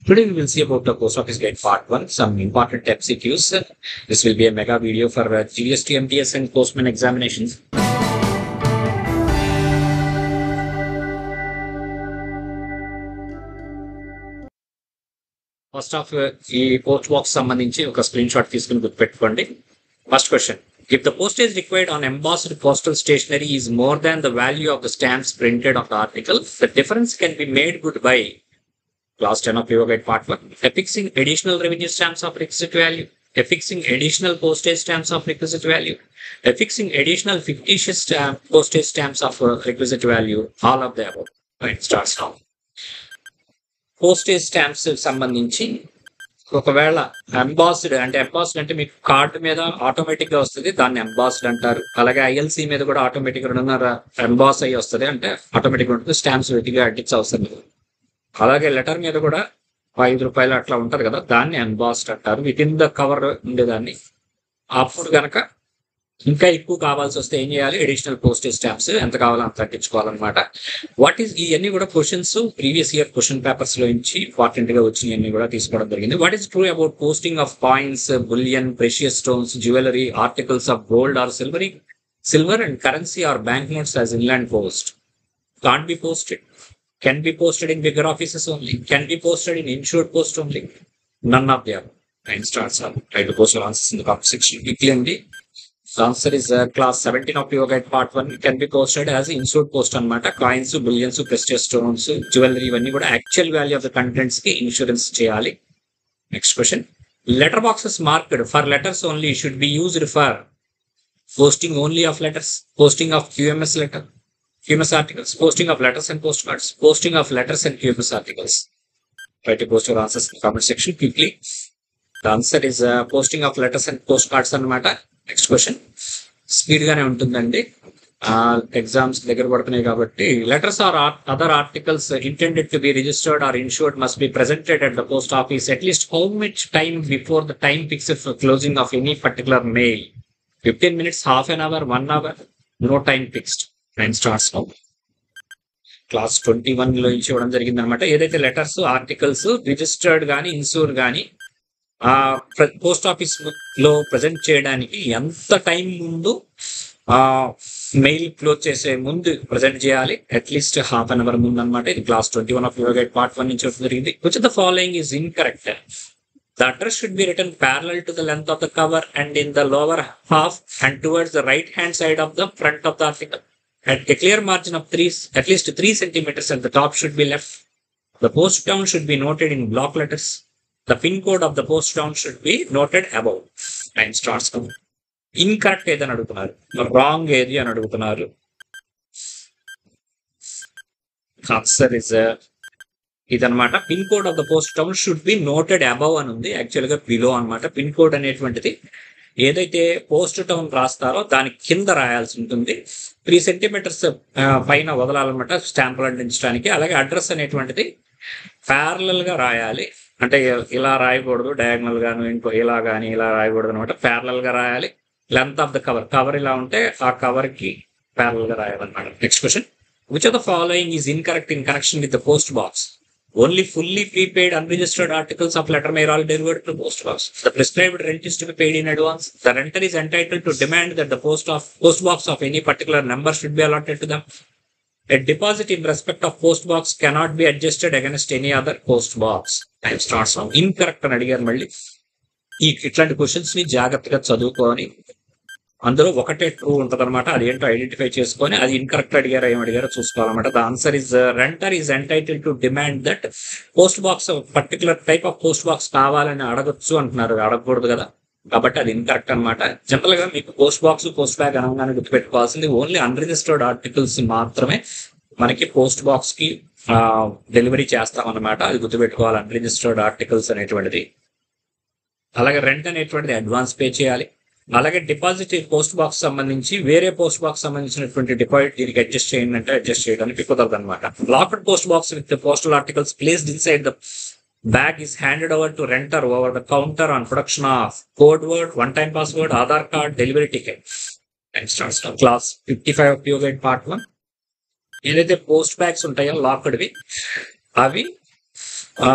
Today we will see about the Post Office Guide Part 1, some important MCQs. This will be a mega video for uh, GST, MTS and Postman examinations. First of ఈ post box సంబంధించి ఒక screenshot తీసుకుని గుర్తుపెట్టుకోండి first question if the postage required on embossed postal stationery is more than the value of the stamps printed of the article the difference can be made good by Class 10 of your guide part 1. Affixing additional revenue stamps of requisite value. Affixing additional postage stamps of requisite value. Affixing additional fictitious stamp, postage stamps of uh, requisite value. All of the above. Right, starts now. Postage stamps సంబంధించి ఒకవేళ embossed అంటే embossed అంటే మీకు card మీద automatic గా వస్తుంది దాన్ని embossed అంటారు అలాగే ఐఎల్సి మీద కూడా ఆటోమేటిక్ రెండున్నర ఎంబాస్ అయ్యి వస్తుంది అంటే ఆటోమేటిక్ ఉంటుంది స్టాంప్స్ వెతిగా అడ్డిక్స్ అవసరం లేదు అలాగే లెటర్ మీద కూడా ఐదు రూపాయలు అట్లా ఉంటది కదా దాన్ని అన్బాస్డ్ అంటారు విత్ ఇన్ ద కవర్ ఉండేదాన్ని అప్పుడు గనక ఇంకా ఎక్కువ కావాల్సి వస్తే ఏం చేయాలి అడిషనల్ పోస్టేజ్ స్టాంప్స్ ఎంత కావాలో అంత తగ్గించుకోవాలన్నమాట వాట్ ఈస్ ఇవన్నీ కూడా questions previous year question papers లో నుంచి ఇంపార్టెంట్ గా వచ్చినవన్నీ కూడా తీసుకోవడం జరిగింది what is true about posting of coins bullion precious stones jewellery articles of gold or silvery silver and currency or bank notes as inland post can't be posted can be posted in bigger offices only, can be posted in insured post only. None of the above. Nine stars are try to post your answers in the comment section quickly and the answer is uh, class 17 of your guide part 1 can be posted as insured post అనమాట coins billions precious stones jewellery ఇవన్నీ కూడా actual value of the contents కి insurance చేయాలి next question letter boxes marked for letters only should be used for posting only of letters posting of QMS letter QMS articles, posting of letters and postcards, posting of letters and QMS articles. Try to post your answers in the comment section quickly. The answer is uh, posting of letters and postcards అన్నమాట next question speed గానే ఉంటుందండి exams దగ్గర పడుతున్నాయి కాబట్టి letters or other articles intended to be registered or insured must be presented at the post office at least how much time before the time fixed for closing of any particular mail fifteen minutes half an hour one hour no time fixed nine starts now class twenty one లో నుంచి ఇవ్వడం జరిగింది అనమాట ఏదైతే letters articles registered గానీ insure గానీ ఆ post office లో ప్రజెంట్ చేయడానికి ఎంత టైం ముందు ఆ మెయిల్ క్లోజ్ చేసే ముందు ప్రజెంట్ చేయాలి అట్లీస్ట్ హాఫ్ అన్ అవర్ ముందు అనమాట ఇది class twenty one of your guide part one నుంచి ఇవ్వడం జరిగింది which the following is incorrect The address should be written parallel to the length of the cover and in the lower half and towards the right hand side of the front of the article. At a clear margin of three, at least three centimeters at the top should be left. The post town should be noted in block letters. The pin code of the post town should be noted above. Time starts now. Incorrect ఏదని అడుగుతున్నారు wrong ఏది అని అడుగుతున్నారు answer is ఇదనమాట pin code of the post town should be noted above అని ఉంది actual గా below అనమాట పిన్ కోడ్ అనేటువంటిది ఏదైతే పోస్ట్ టౌన్ రాస్తారో దాని కింద రాయాల్సి ఉంటుంది త్రీ సెంటీమీటర్స్ పైన వదలాలన్నమాట స్టాంపులు అంటించడానికి అలాగే అడ్రస్ అనేటువంటిది ప్యారలల్ గా రాయాలి అంటే ఇలా రాయకూడదు డయాగ్నల్ గాను ఇంకో ఇలా గాని ఇలా రాయకూడదు అనమాట ప్యారలల్ గా రాయాలి length of the cover cover ఇలా ఉంటే ఆ కవర్ కి ప్యారల్ గా రాయాలన్నమాట next question which of the following is incorrect in connection with the post box Only fully prepaid unregistered articles of letter may all delivered to post box. The prescribed rent is to be paid in advance. The renter is entitled to demand that the post of post box of any particular number should be allotted to them. A deposit in respect of post box cannot be adjusted against any other post box. Time starts now. Incorrect అని అడిగారు మళ్ళీ ఈ ఇట్లాంటి questions ని జాగ్రత్తగా చదువుకొని అందులో ఒకటే ట్రూ ఉంటది అనమాట అది ఏంటో ఐడెంటిఫై చేసుకొని అది ఇన్కరెక్ట్ అడిగారో ఏం అడిగారో చూసుకోవాలన్నమాట the answer is renter is entitle to demand that post box particular type of post box కావాలని అడగొచ్చు అంటున్నారు అడగకూడదు కదా కాబట్టి అది ఇన్కరెక్ట్ అనమాట జనరల్ గా మీకు పోస్ట్ బాక్స్ పోస్ట్ బ్యాగ్ అనగానే గుర్తుపెట్టుకోవాల్సింది ఓన్లీ అన్రిజిస్టర్డ్ ఆర్టికల్స్ మాత్రమే మనకి పోస్ట్ బాక్స్ కి డెలివరీ చేస్తాం అనమాట అది గుర్తుపెట్టుకోవాలి అన్రిజిస్టర్డ్ ఆర్టికల్స్ అనేటువంటిది అలాగే రెంట్ అనేటువంటిది అడ్వాన్స్ పే చేయాలి అలాగే డిపాజిట్ పోస్ట్ బాక్స్ సంబంధించి వేరే పోస్ట్ బాక్స్ సంబంధించినటువంటి డిపాజిట్ దీనికి అడ్జస్ట్ చేయండి అంటే అడ్జస్ట్ చేయడానికి కుదరదు అనమాట locked post box with postal articles placed inside the bag is handed over to renter over the counter on production of code word, one time password, Aadhaar card, delivery ticket. And starts now. Class 55 of Pure Guide Part 1. ఏదైతే post bags ఉంటాయో లాక్డ్వి అవి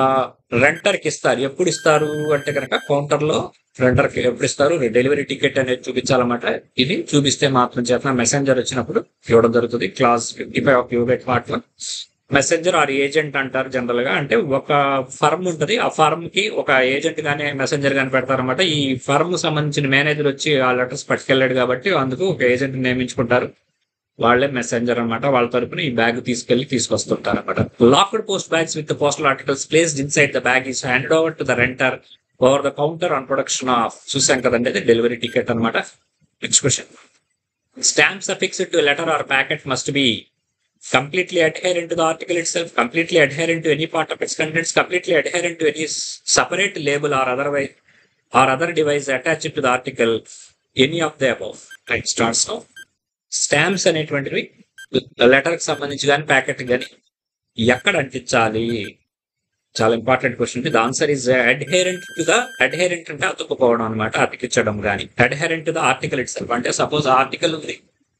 renter కి ఇస్తారు ఎప్పుడు ఇస్తారు అంటే కనుక counter లో రెంటర్ కి ఎప్పుడు ఇస్తారు డెలివరీ టికెట్ అనేది చూపించాలన్నమాట ఇది చూపిస్తే మాత్రం చేత మెసెంజర్ వచ్చినప్పుడు ఇవ్వడం జరుగుతుంది క్లాస్ ఫిఫ్టీ ఫైవ్ ఆఫ్ యూబెట్ part one messenger or agent అంటారు జనరల్ గా అంటే ఒక ఫర్మ్ ఉంటది ఆ ఫర్మ్ కి ఒక ఏజెంట్ గానీ మెసెంజర్ గానీ పెడతారన్నమాట ఈ ఫర్మ్ సంబంధించిన మేనేజర్ వచ్చి ఆ లెటర్స్ పట్టుకెళ్ళాడు కాబట్టి అందుకు ఒక ఏజెంట్ నియమించుకుంటారు వాళ్ళే మెసెంజర్ అన్నమాట వాళ్ళ తరపున ఈ బ్యాగ్ తీసుకెళ్లి తీసుకొస్తుంటారు అనమాట locked post bags with postal articles placed inside the bag is hand over to the renter over the counter on production of చూసాం కదండి అది డెలివరీ టికెట్ అనమాట next question stamps affixed to a letter or packet must be completely adherent to the article itself, completely adherent to any part of its contents, completely adherent to any s- separate label or otherwise or other device attached to the article, any of the above. Right, starts now. Stamps అనేటువంటివి letter కి సంబంధించి కానీ packet కానీ ఎక్కడ అంటించాలి చాలా important question the answer is adherent to the adherent అంటే అతుక్కుపోవడం అనమాట అతికించడం కానీ adherent to the article itself అంటే సపోజ్ ఆర్టికల్ ఉంది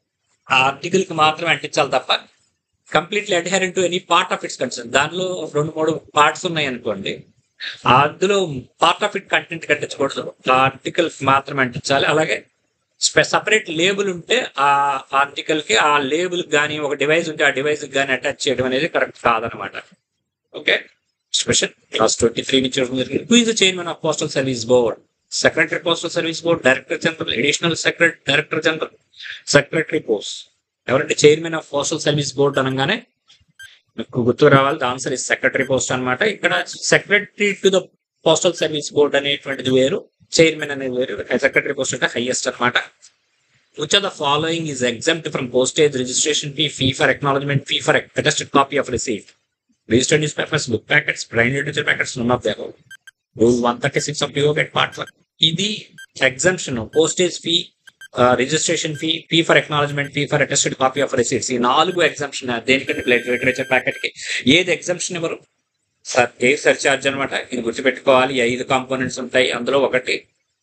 ఆ ఆర్టికల్ కి మాత్రమే అంటించాలి తప్ప completely adherent to any part of its concern దానిలో రెండు మూడు పార్ట్స్ ఉన్నాయి అనుకోండి అందులో పార్ట్ ఆఫ్ ఇట్ కంటెంట్ కట్టించకూడదు ఆ ఆర్టికల్ మాత్రమే అంటించాలి అలాగే సపరేట్ లేబుల్ ఉంటే ఆ ఆర్టికల్ కి ఆ లేబుల్ కానీ ఒక డివైస్ ఉంటే ఆ డివైస్ కానీ అటాచ్ చేయడం అనేది కరెక్ట్ కాదనమాట okay special class twenty three నుంచి who is the chairman of postal service board secretary postal service board director general additional secretary director general secretary post ఎవరంటే chairman of postal service board అనగానే మీకు గుర్తు రావాలి answer is secretary post అన్నమాట ఇక్కడ secretary to the postal service board అనేటువంటిది వేరు chairman అనేది వేరు సెక్రటరీ పోస్ట్ అంటే హైయెస్ట్ అన్నమాట which of the following is exempt from postage registration fee, fee for acknowledgement, fee for attested copy of receipt? Registered newspapers, book packets, printed literature packets, none of the above. Rule 136 of PO get part 1. ఇది exemption postage fee registration fee fee for acknowledgement fee for attested copy of receipts ఈ నాలుగు exemption దేనికంటే literature packet కి ఏది exemption ఎవరు sir air surcharge అనమాట ఇది గుర్తుపెట్టుకోవాలి ఈ ఐదు కాంపోనెంట్స్ ఉంటాయి అందులో ఒకటి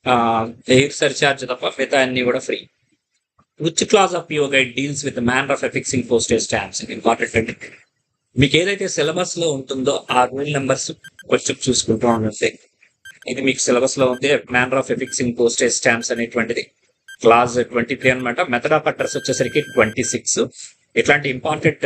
ఎయిర్ సర్చార్జ్ తప్ప మిగతా అన్ని కూడా free which class of PO guide deals with manner of affixing postage stamps important అండి మీకు ఏదైతే సిలబస్ లో ఉంటుందో ఆ రూల్ నెంబర్స్ కొంచెం చూసుకుంటూ ఉండండి ఇది మీకు సిలబస్ లో ఉంది manner of affixing postage stamps అనేటువంటిది క్లాస్ ట్వంటీ త్రీ అనమాట మెథడ్ ఆఫ్ అడ్రస్ వచ్చేసరికి ట్వంటీ సిక్స్ ఇట్లాంటి ఇంపార్టెంట్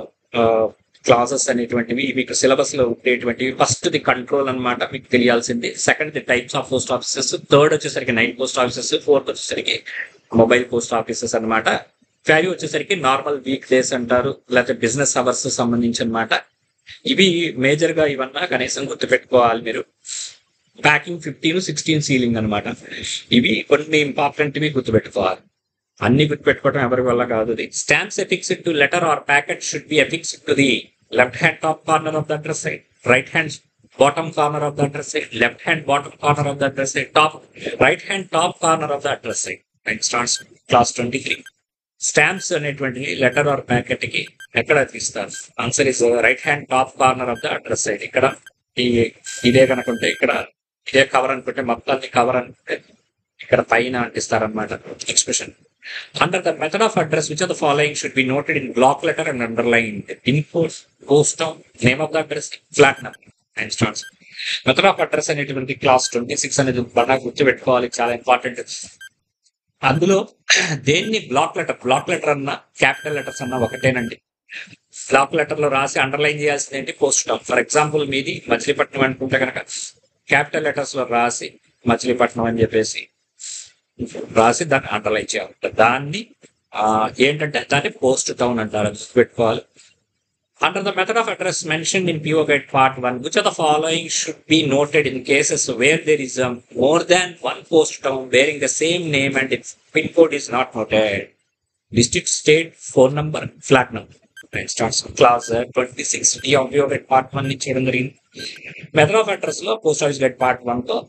క్లాసెస్ అనేటువంటివి మీకు సిలబస్ లో ఉండేటువంటివి ఫస్ట్ ది కంట్రోల్ అన్నమాట మీకు తెలియాల్సింది second the types of post offices third వచ్చేసరికి నైట్ పోస్ట్ ఆఫీసెస్ ఫోర్త్ వచ్చేసరికి మొబైల్ పోస్ట్ ఆఫీసెస్ అన్నమాట ఫైవ్ వచ్చేసరికి నార్మల్ వీక్ డేస్ అంటారు లేకపోతే బిజినెస్ అవర్స్ సంబంధించి అనమాట ఇవి మేజర్ గా ఇవన్నా కనీసం గుర్తుపెట్టుకోవాలి మీరు ప్యాకింగ్ ఫిఫ్టీన్ సిక్స్టీన్ సీలింగ్ అన్నమాట ఇవి కొన్ని ఇంపార్టెంట్ వి గుర్తుపెట్టుకోవాలి అన్ని గుర్తుపెట్టుకోవడం ఎవరి వల్ల కాదు ఇది stamps affixed to letter or packet should be affixed to the left hand top corner of the address side right hand bottom corner of the address side left hand bottom corner of the address side top right hand top corner of the address side right starts class twenty three stamps అనేటువంటి letter or packet కి ఎక్కడ తీస్తారు answer is right hand top corner of the address side ఇక్కడ ఈ ఇదే కనుకుంటే ఇక్కడ ఇదే cover అనుకుంటే మొత్తాన్ని కవర్ అనుకుంటే ఇక్కడ పైన అంటిస్తారనమాట expression under the method of address which of the following should be noted in block letter and underline pin code post name of the address flat number and starts method of address అనేటువంటి class twenty six అనేది బాగా గుర్తుపెట్టుకోవాలి చాలా important అందులో దేన్ని block letter block letter అన్న capital letters అన్న ఒకటేనండి బ్లాక్ లెటర్ లో రాసి అండర్లైన్ చేయాల్సింది ఏంటి పోస్ట్ స్టాప్ ఫర్ ఎగ్జాంపుల్ మీది మచిలీపట్నం అనుకుంటే కనుక క్యాపిటల్ లెటర్స్ లో రాసి మచిలీపట్నం అని చెప్పేసి రాసి దాన్ని అండర్లైన్ చేయాలి దాన్ని ఆ, ఏంటంటే దాన్ని పోస్ట్ టౌన్ అంటారు అది గుర్తుపెట్టుకోవాలి Under the method of address mentioned in PO Guide Part 1, which of the following should be noted in cases where there is um, more than one post town bearing the same name and its PIN code is not noted? District, state, phone number, flat number. Right, starts with class uh, 26 D of PO Guide Part 1 నుంచి చేయడం జరిగింది method of address లో post office guide part one తో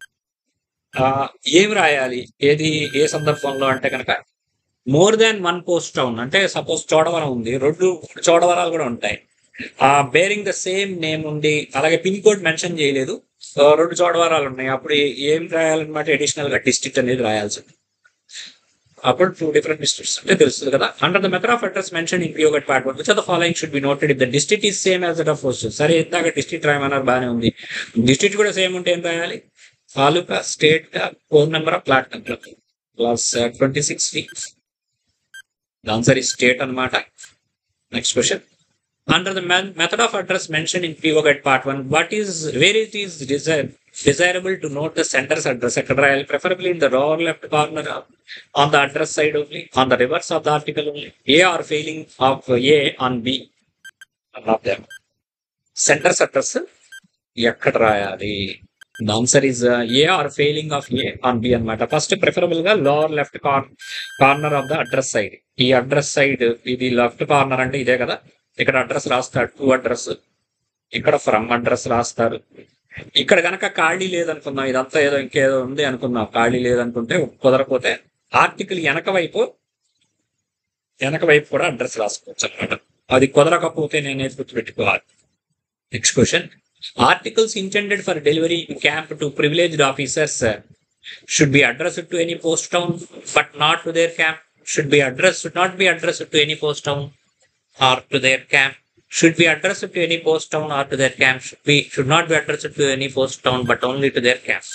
ఆ, ఏం రాయాలి ఏది ఏ సందర్భంలో అంటే కనుక more than one post town అంటే సపోజ్ చోడవరం ఉంది రెండు చోడవరాలు కూడా ఉంటాయి ఆ బేరింగ్ ద సేమ్ నేమ్ ఉంది అలాగే పిన్ కోడ్ మెన్షన్ చేయలేదు సో రెండు చోడవరాలు ఉన్నాయి అప్పుడు ఏం రాయాలన్నమాట అడిషనల్ గా డిస్ట్రిక్ట్ అనేది రాయాల్సి ఉంది అప్పుడు టూ డిఫరెంట్ డిస్ట్రిక్ట్స్ అంటే తెలుస్తుంది కదా under the method of address mention in PO guide part one which are the following should be noted if the district is same as that of post సరే ఇందాక డిస్ట్రిక్ట్ రాయమన్నారు బాగానే ఉంది డిస్ట్రిక్ట్ కూడా same ఉంటే ఏం రాయాలి taluka state phone number of plot number plus twenty six answer ఈ state అన్నమాట next question under the man- method of address mentioned in POGET part 1, what is where it is desire, desirable to note the sender's address? ఎక్కడ రాయాలి preferably in the lower left corner of- on the address side only, on the reverse of the article only, A or failing of A on B. None of them. Sender's address ఎక్కడ రాయాలి the answer is A or failing of A on B అనమాట first preferable గా lower left corner of the address side ఈ address side ఇది left corner అంటే ఇదే కదా ఇక్కడ అడ్రస్ రాస్తాడు టూ అడ్రస్ ఇక్కడ ఫ్రమ్ అడ్రస్ రాస్తారు ఇక్కడ గనక ఖాళీ లేదనుకుందాం ఇదంతా ఏదో ఇంకేదో ఉంది అనుకుందాం ఖాళీ లేదనుకుంటే కుదరపోతే ఆర్టికల్ వెనక వైపు వెనక వైపు కూడా అడ్రస్ రాసుకోవచ్చు అనమాట అది కుదరకపోతే నేనేది గుర్తుపెట్టుకోవాలి next question articles intended for delivery in camp to privileged officers uh, should be addressed to any post town but not to their camp should be addressed should not be addressed to any post town or to their camp should be addressed to any post town or to their camp should be should not be addressed to any post town but only to their camp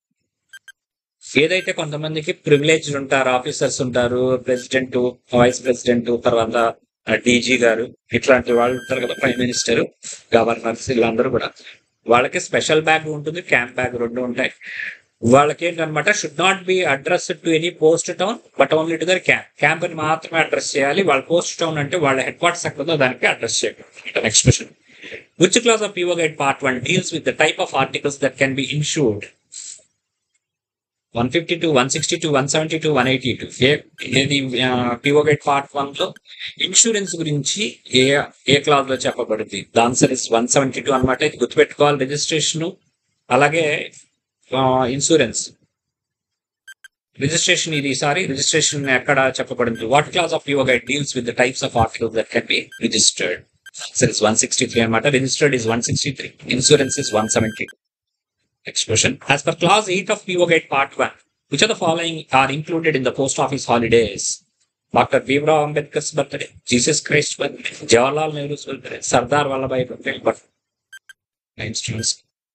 ఏదైతే కొంతమందికి privilege ఉంటారు officers ఉంటారు president vice president తర్వాత DG గారు ఇట్లాంటి వాళ్ళు ఉంటారు కదా ప్రైమ్ మినిస్టర్ గవర్నర్స్ వీళ్ళందరూ కూడా వాళ్ళకి స్పెషల్ బ్యాగ్ ఉంటుంది క్యాంప్ బ్యాగ్ రెండు ఉంటాయి వాళ్ళకి ఏంటనమాట should not be address to any post town but only to their camp camp అని మాత్రమే అడ్రస్ చేయాలి వాళ్ళ పోస్ట్ టౌన్ అంటే వాళ్ళ హెడ్ క్వార్టర్స్ ఎక్కడ ఉందో దానికి అడ్రస్ చేయాలి next question which class of PO guide part one deals with the type of articles that can be insured one fifty two one sixty two one seventy two one eighty two ఏ ఏది PO guide part one లో insurance గురించి ఏ ఏ class లో చెప్పబడింది the answer is one seventy two అనమాట ఇది గుర్తుపెట్టుకోవాలి రిజిస్ట్రేషన్ అలాగే ఇన్సూరెన్స్ రిజిస్ట్రేషన్ ఇది సారీ రిజిస్ట్రేషన్ ఎక్కడ చెప్పబడింది what class of your guide deals with the types of articles that can be registered answer is one sixty three అనమాట registered is one sixty three insurance is one seventy Next question. As per clause 8 of PO Gate Part 1, which of the following are included in the post office holidays? Dr. Bhimrao Ambedkar's birthday, Jesus Christ's birthday, Jawaharlal Nehru's birthday, Sardar Vallabhai Patel birthday. Nine students.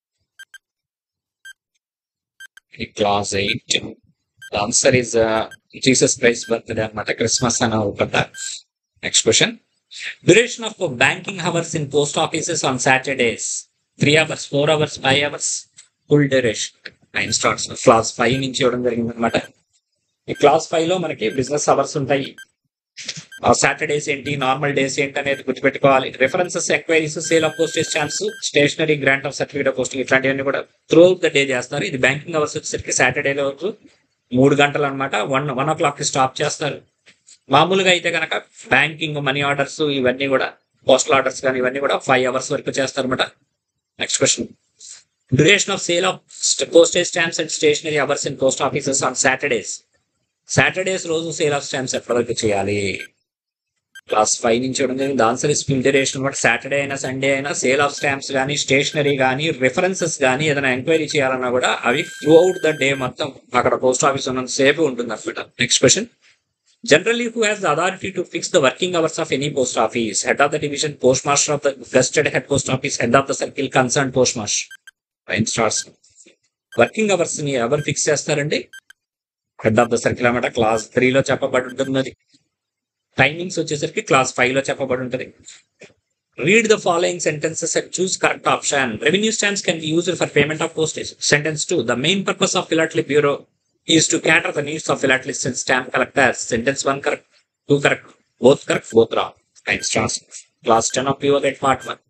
Okay, clause 8. The answer is uh, Jesus Christ's birthday and Christmas and our birthday. Next question. Duration of banking hours in post offices on Saturdays. 3 hours, 4 hours, 5 hours. Full duration nine starts class five నుంచి ఇవ్వడం జరిగింది అనమాట ఈ class five లో మనకి business hours ఉంటాయి Saturdays ఏంటి normal days ఏంటి అనేది గుర్తుపెట్టుకోవాలి references enquiries sale of postage chance stationery grant of certificate of posting ఇట్లాంటివన్నీ కూడా త్రూ ద డే చేస్తారు ఇది బ్యాంకింగ్ అవర్స్ వచ్చేసరికి సాటర్డే వరకు మూడు గంటలు అనమాట వన్ వన్ ఓ క్లాక్ కి స్టాప్ చేస్తారు మామూలుగా అయితే కనుక బ్యాంకింగ్ మనీ ఆర్డర్స్ ఇవన్నీ కూడా పోస్టల్ ఆర్డర్స్ కానీ ఇవన్నీ కూడా ఫైవ్ అవర్స్ వరకు చేస్తారు అనమాట next question duration of sale of postage stamps and stationery hours in post offices on Saturdays Saturdays రోజు సేల్ ఆఫ్ స్టాంప్స్ ఎప్పటి వరకు చేయాలి క్లాస్ ఫైవ్ నుంచి ఇవ్వడం జరిగింది ఆన్సర్ ఇస్ ఫిల్ డ్యూరేషన్ అనమాట సాటర్డే అయినా సండే అయినా సేల్ ఆఫ్ స్టాంప్స్ కానీ స్టేషనరీ కానీ రెఫరెన్సెస్ కానీ ఏదైనా ఎంక్వైరీ చేయాలన్నా కూడా అవి త్రూ అవుట్ ద డే మొత్తం అక్కడ పోస్ట్ ఆఫీస్ ఉన్నంత సేపు ఉంటుంది అనమాట next question Generally, who has the authority to fix the working hours of any post office? Head of the division, postmaster of the vested head post office, head of the circle, concerned postmaster. Fine stars. Working hours ని ఎవరు fix చేస్తారండి head of the circle అన్నమాట class త్రీలో చెప్పబడి ఉంటుంది timings వచ్చేసరికి class five లో చెప్పబడి ఉంటుంది read the following sentences and choose correct option revenue stamps can be used for payment of postage sentence two the main purpose of philately bureau is to cater the needs of philatelists and stamp collectors. Sentence one correct, two correct, both correct, both wrong. Times trans. Class 10 of pure get part 1.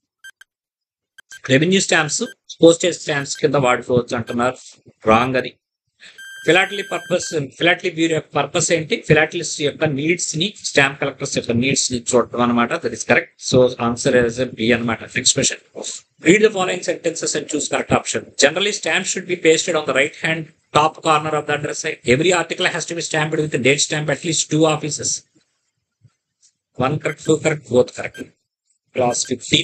Revenue stamps postage stamps కింద వాడుకోవచ్చు అంటున్నారు wrong అది philately purpose philately bureau యొక్క purpose ఏంటి philatelist యొక్క needs ని stamp collectors యొక్క needs ని చూడటం అనమాట that is correct so answer is B అనమాట next question read the following sentences and choose correct option generally stamp should be pasted on the right hand top corner of the address side. Every article has to be stamped with a date stamp at least two offices. One correct, two correct, both correct. Clause 15.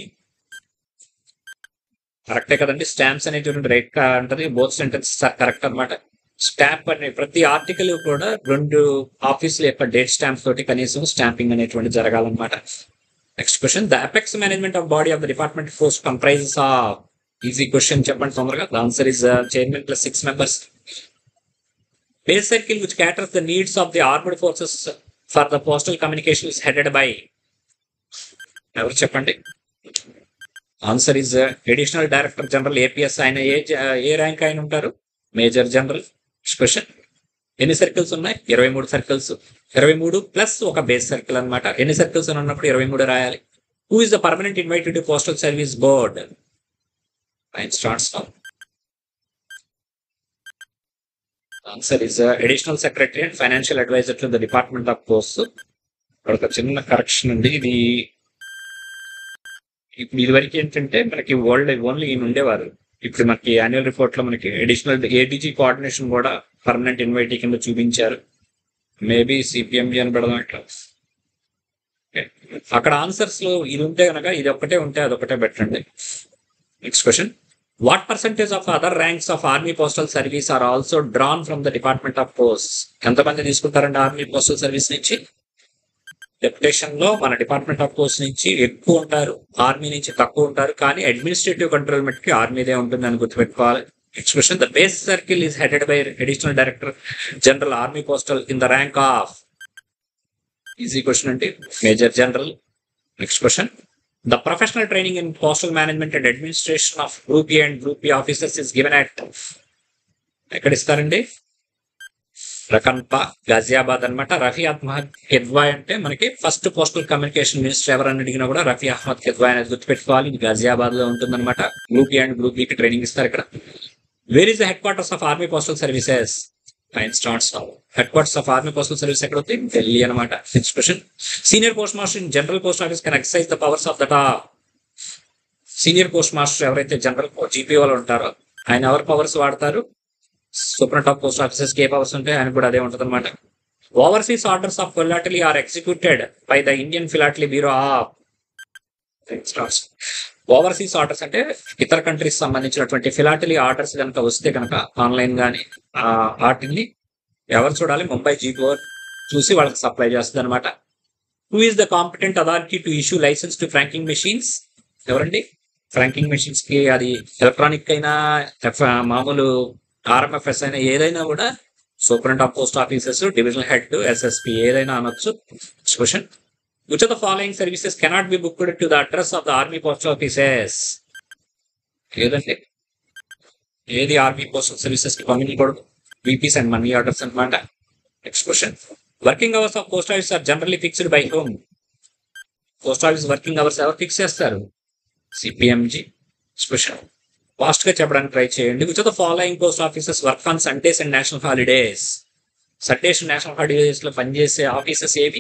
కరెక్టే కదండి stamps అనేటువంటి right ఉంటుంది both sentence correct అనమాట stamp అనే ప్రతి article కూడా రెండు ఆఫీసుల యొక్క డేట్ స్టాంప్ తోటి కనీసం స్టాంపింగ్ అనేటువంటి జరగాలన్నమాట next question the apex management of body of the department force comprises of easy question చెప్పండి తొందరగా the answer is chairman plus six members base circle which caters the needs of the armed forces for the postal communication is headed by ఎవరు చెప్పండి answer is additional director general APS ఆయన ఏ జ- ఏ rank ఆయన ఉంటారు major general question ఎన్ని circles ఉన్నాయి ఇరవై మూడు సర్కిల్స్ ఇరవై మూడు ప్లస్ ఒక బేస్ సర్కిల్ అన్నమాట ఎన్ని సర్కిల్స్ అని ఉన్నప్పుడు ఇరవై మూడు రాయాలి who is the permanent invited postal service board fine starts answer is additional secretary and financial adviser to the department of post ఇక్కడ ఒక చిన్న కరెక్షన్ ఉంది ఇది ఇప్పుడు ఇది వరకు ఏంటంటే మనకి వరల్డ్ ఓన్లీ ఈయన ఉండేవారు ఇప్పుడు మనకి యాన్యువల్ రిపోర్ట్ లో మనకి అడిషనల్ ఏడీజీ కోఆర్డినేషన్ కూడా పర్మనెంట్ ఇన్వైటీ కింద చూపించారు మేబీ సిపిఎంబి అని పెడదాం ఇట్లా Okay. అక్కడ ఆన్సర్స్ లో ఇది ఉంటే కనుక ఇది ఒక్కటే ఉంటే అదొకటే పెట్టండి next question what percentage of other ranks of army postal service are also drawn from the department of post ఎంతమంది తీసుకుంటారండి ఆర్మీ పోస్టల్ సర్వీస్ నుంచి డెప్యుటేషన్ లో మన డిపార్ట్మెంట్ ఆఫ్ పోస్ట్ నుంచి ఎక్కువ ఉంటారు ఆర్మీ నుంచి తక్కువ ఉంటారు కానీ అడ్మినిస్ట్రేటివ్ కంట్రోల్ మట్టుకి ఆర్మీదే ఉంటుంది అని గుర్తుపెట్టుకోవాలి next question the base circle is headed by additional director general army postal in the rank of easy question అంటే major general next question the professional training in postal management and administration of group A and group B officers is given at ఎక్కడ ఇస్తారండి రకన్పా గాజియాబాద్ అన్నమాట రఫీ అహ్మద్ కెద్వాయ్ అంటే మనకి first postal communication minister ఎవరని అడిగినా కూడా రఫీ అహ్మద్ కెద్వాయ్ అనేది గుర్తుపెట్టుకోవాలి ఇది గాజియాబాద్ లో ఉంటుందన్నమాట గ్రూప్ ఏ అండ్ గ్రూప్ బికి ట్రైనింగ్ ఇస్తారు ఇక్కడ where is the headquarters of army postal services fine starts headquarters of army postal service ఎక్కడ ఉంది ఢిల్లీ అనమాట next question senior post postmaster in general post office can exercise the powers of the top senior post postmaster ఎవరైతే general జీపీఓలో ఉంటారో ఆయన ఎవరు powers వాడతారు super top post officers కి ఏ పవర్స్ ఉంటాయి ఆయన కూడా అదే ఉంటుంది అనమాట overseas orders of philately are executed by the Indian philately bureau of overseas orders అంటే ఇతర కంట్రీస్ సంబంధించినటువంటి ఫిలాటలీ ఆర్డర్స్ కనుక వస్తే కనుక ఆన్లైన్ కానీ వాటిని ఎవరు చూడాలి ముంబై జీపో చూసి వాళ్ళకి సప్లై చేస్తుంది అనమాట who is the competent authority to issue licence to franking machines ఎవరండి ఫ్రాంకింగ్ మెషిన్స్ కి అది ఎలక్ట్రానిక్ అయినా ఎఫ్- మామూలు ఆర్ఎంఎఫ్ఎస్ అయినా ఏదైనా కూడా superintendent of post offices divisional head SSP ఏదైనా అనొచ్చు question which of the following services cannot be booked to the address of the army post offices ఏదండి ఏది ఆర్మీ పోస్టల్ సర్వీసెస్ కి పంపించకూడదు వీపీస్ అండ్ మనీ ఆర్డర్స్ అనమాట next question working hours of post office are generally fixed by home post office working hours ఎవరు fix చేస్తారు CPMG question fast గా చెప్పడానికి try చేయండి which of the following post offices work on Sundays and national holidays Sundays national holidays లో పనిచేసే offices ఏవి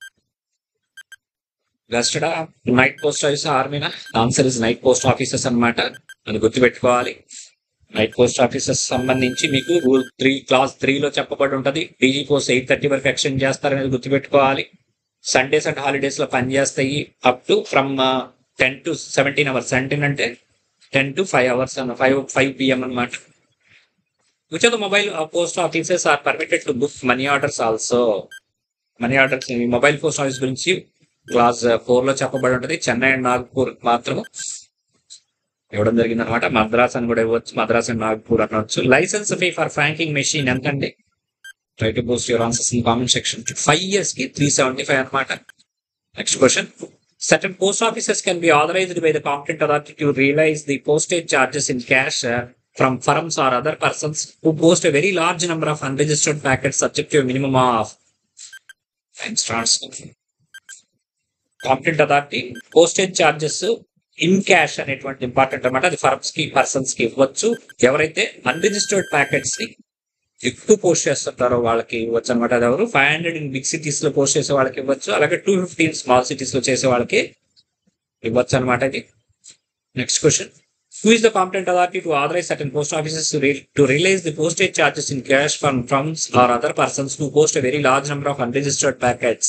వెస్టడా night post office ఆర్మీనా answer is night post offices అన్నమాట అది గుర్తుపెట్టుకోవాలి నైట్ పోస్ట్ ఆఫీసెస్ సంబంధించి మీకు రూల్ త్రీ క్లాస్ త్రీ లో చెప్పబడి ఉంటది డీజీ పోస్ట్ ఎయిట్ థర్టీ వరకు ఎక్స్టెండ్ చేస్తారనేది గుర్తుపెట్టుకోవాలి సండేస్ అండ్ హాలిడేస్ లో పనిచేస్తాయి up to from ten to seventeen hours seventeen అంటే టెన్ టు ఫైవ్ అవర్స్ అన్న ఫైవ్ ఫైవ్ పిఎం అనమాట which of the mobile post offices are permitted to book money orders also money orders mobile post office గురించి class four లో చెప్పబడి ఉంటది Chennai and Nagpur మాత్రం ఇవ్వడం జరిగింది అనమాట మద్రాస్ అని కూడా ఇవ్వచ్చు మద్రాస్ అండ్ నాగ్పూర్ అనొచ్చు licence fee for franking machine ఎంతండి try to post your answers in comment section five years కి త్రీ సెవెంటీ ఫైవ్ అనమాట next question Certain post offices can be authorized by the competent authority to realize the postage charges in cash uh, from firms or other persons who post a very large number of unregistered packets subject to a minimum of and starts competent authority postage charges in cash అనేటువంటి important అనమాట అది firms కి persons కి ఇవ్వచ్చు ఎవరైతే unregistered packets ని ఎక్కువ post చేస్తుంటారో వాళ్ళకి ఇవ్వచ్చు అనమాట అది ఎవరు five hundred in big cities లో పోస్ట్ చేసే వాళ్ళకి ఇవ్వచ్చు అలాగే టూ ఫిఫ్టీన్ స్మాల్ సిటీస్ లో చేసే వాళ్ళకి ఇవ్వచ్చు అనమాట ఇది next question who is the competent authority to authorize certain post offices to realize the postage charges in cash from firms or other persons to post very large number of unregistered packets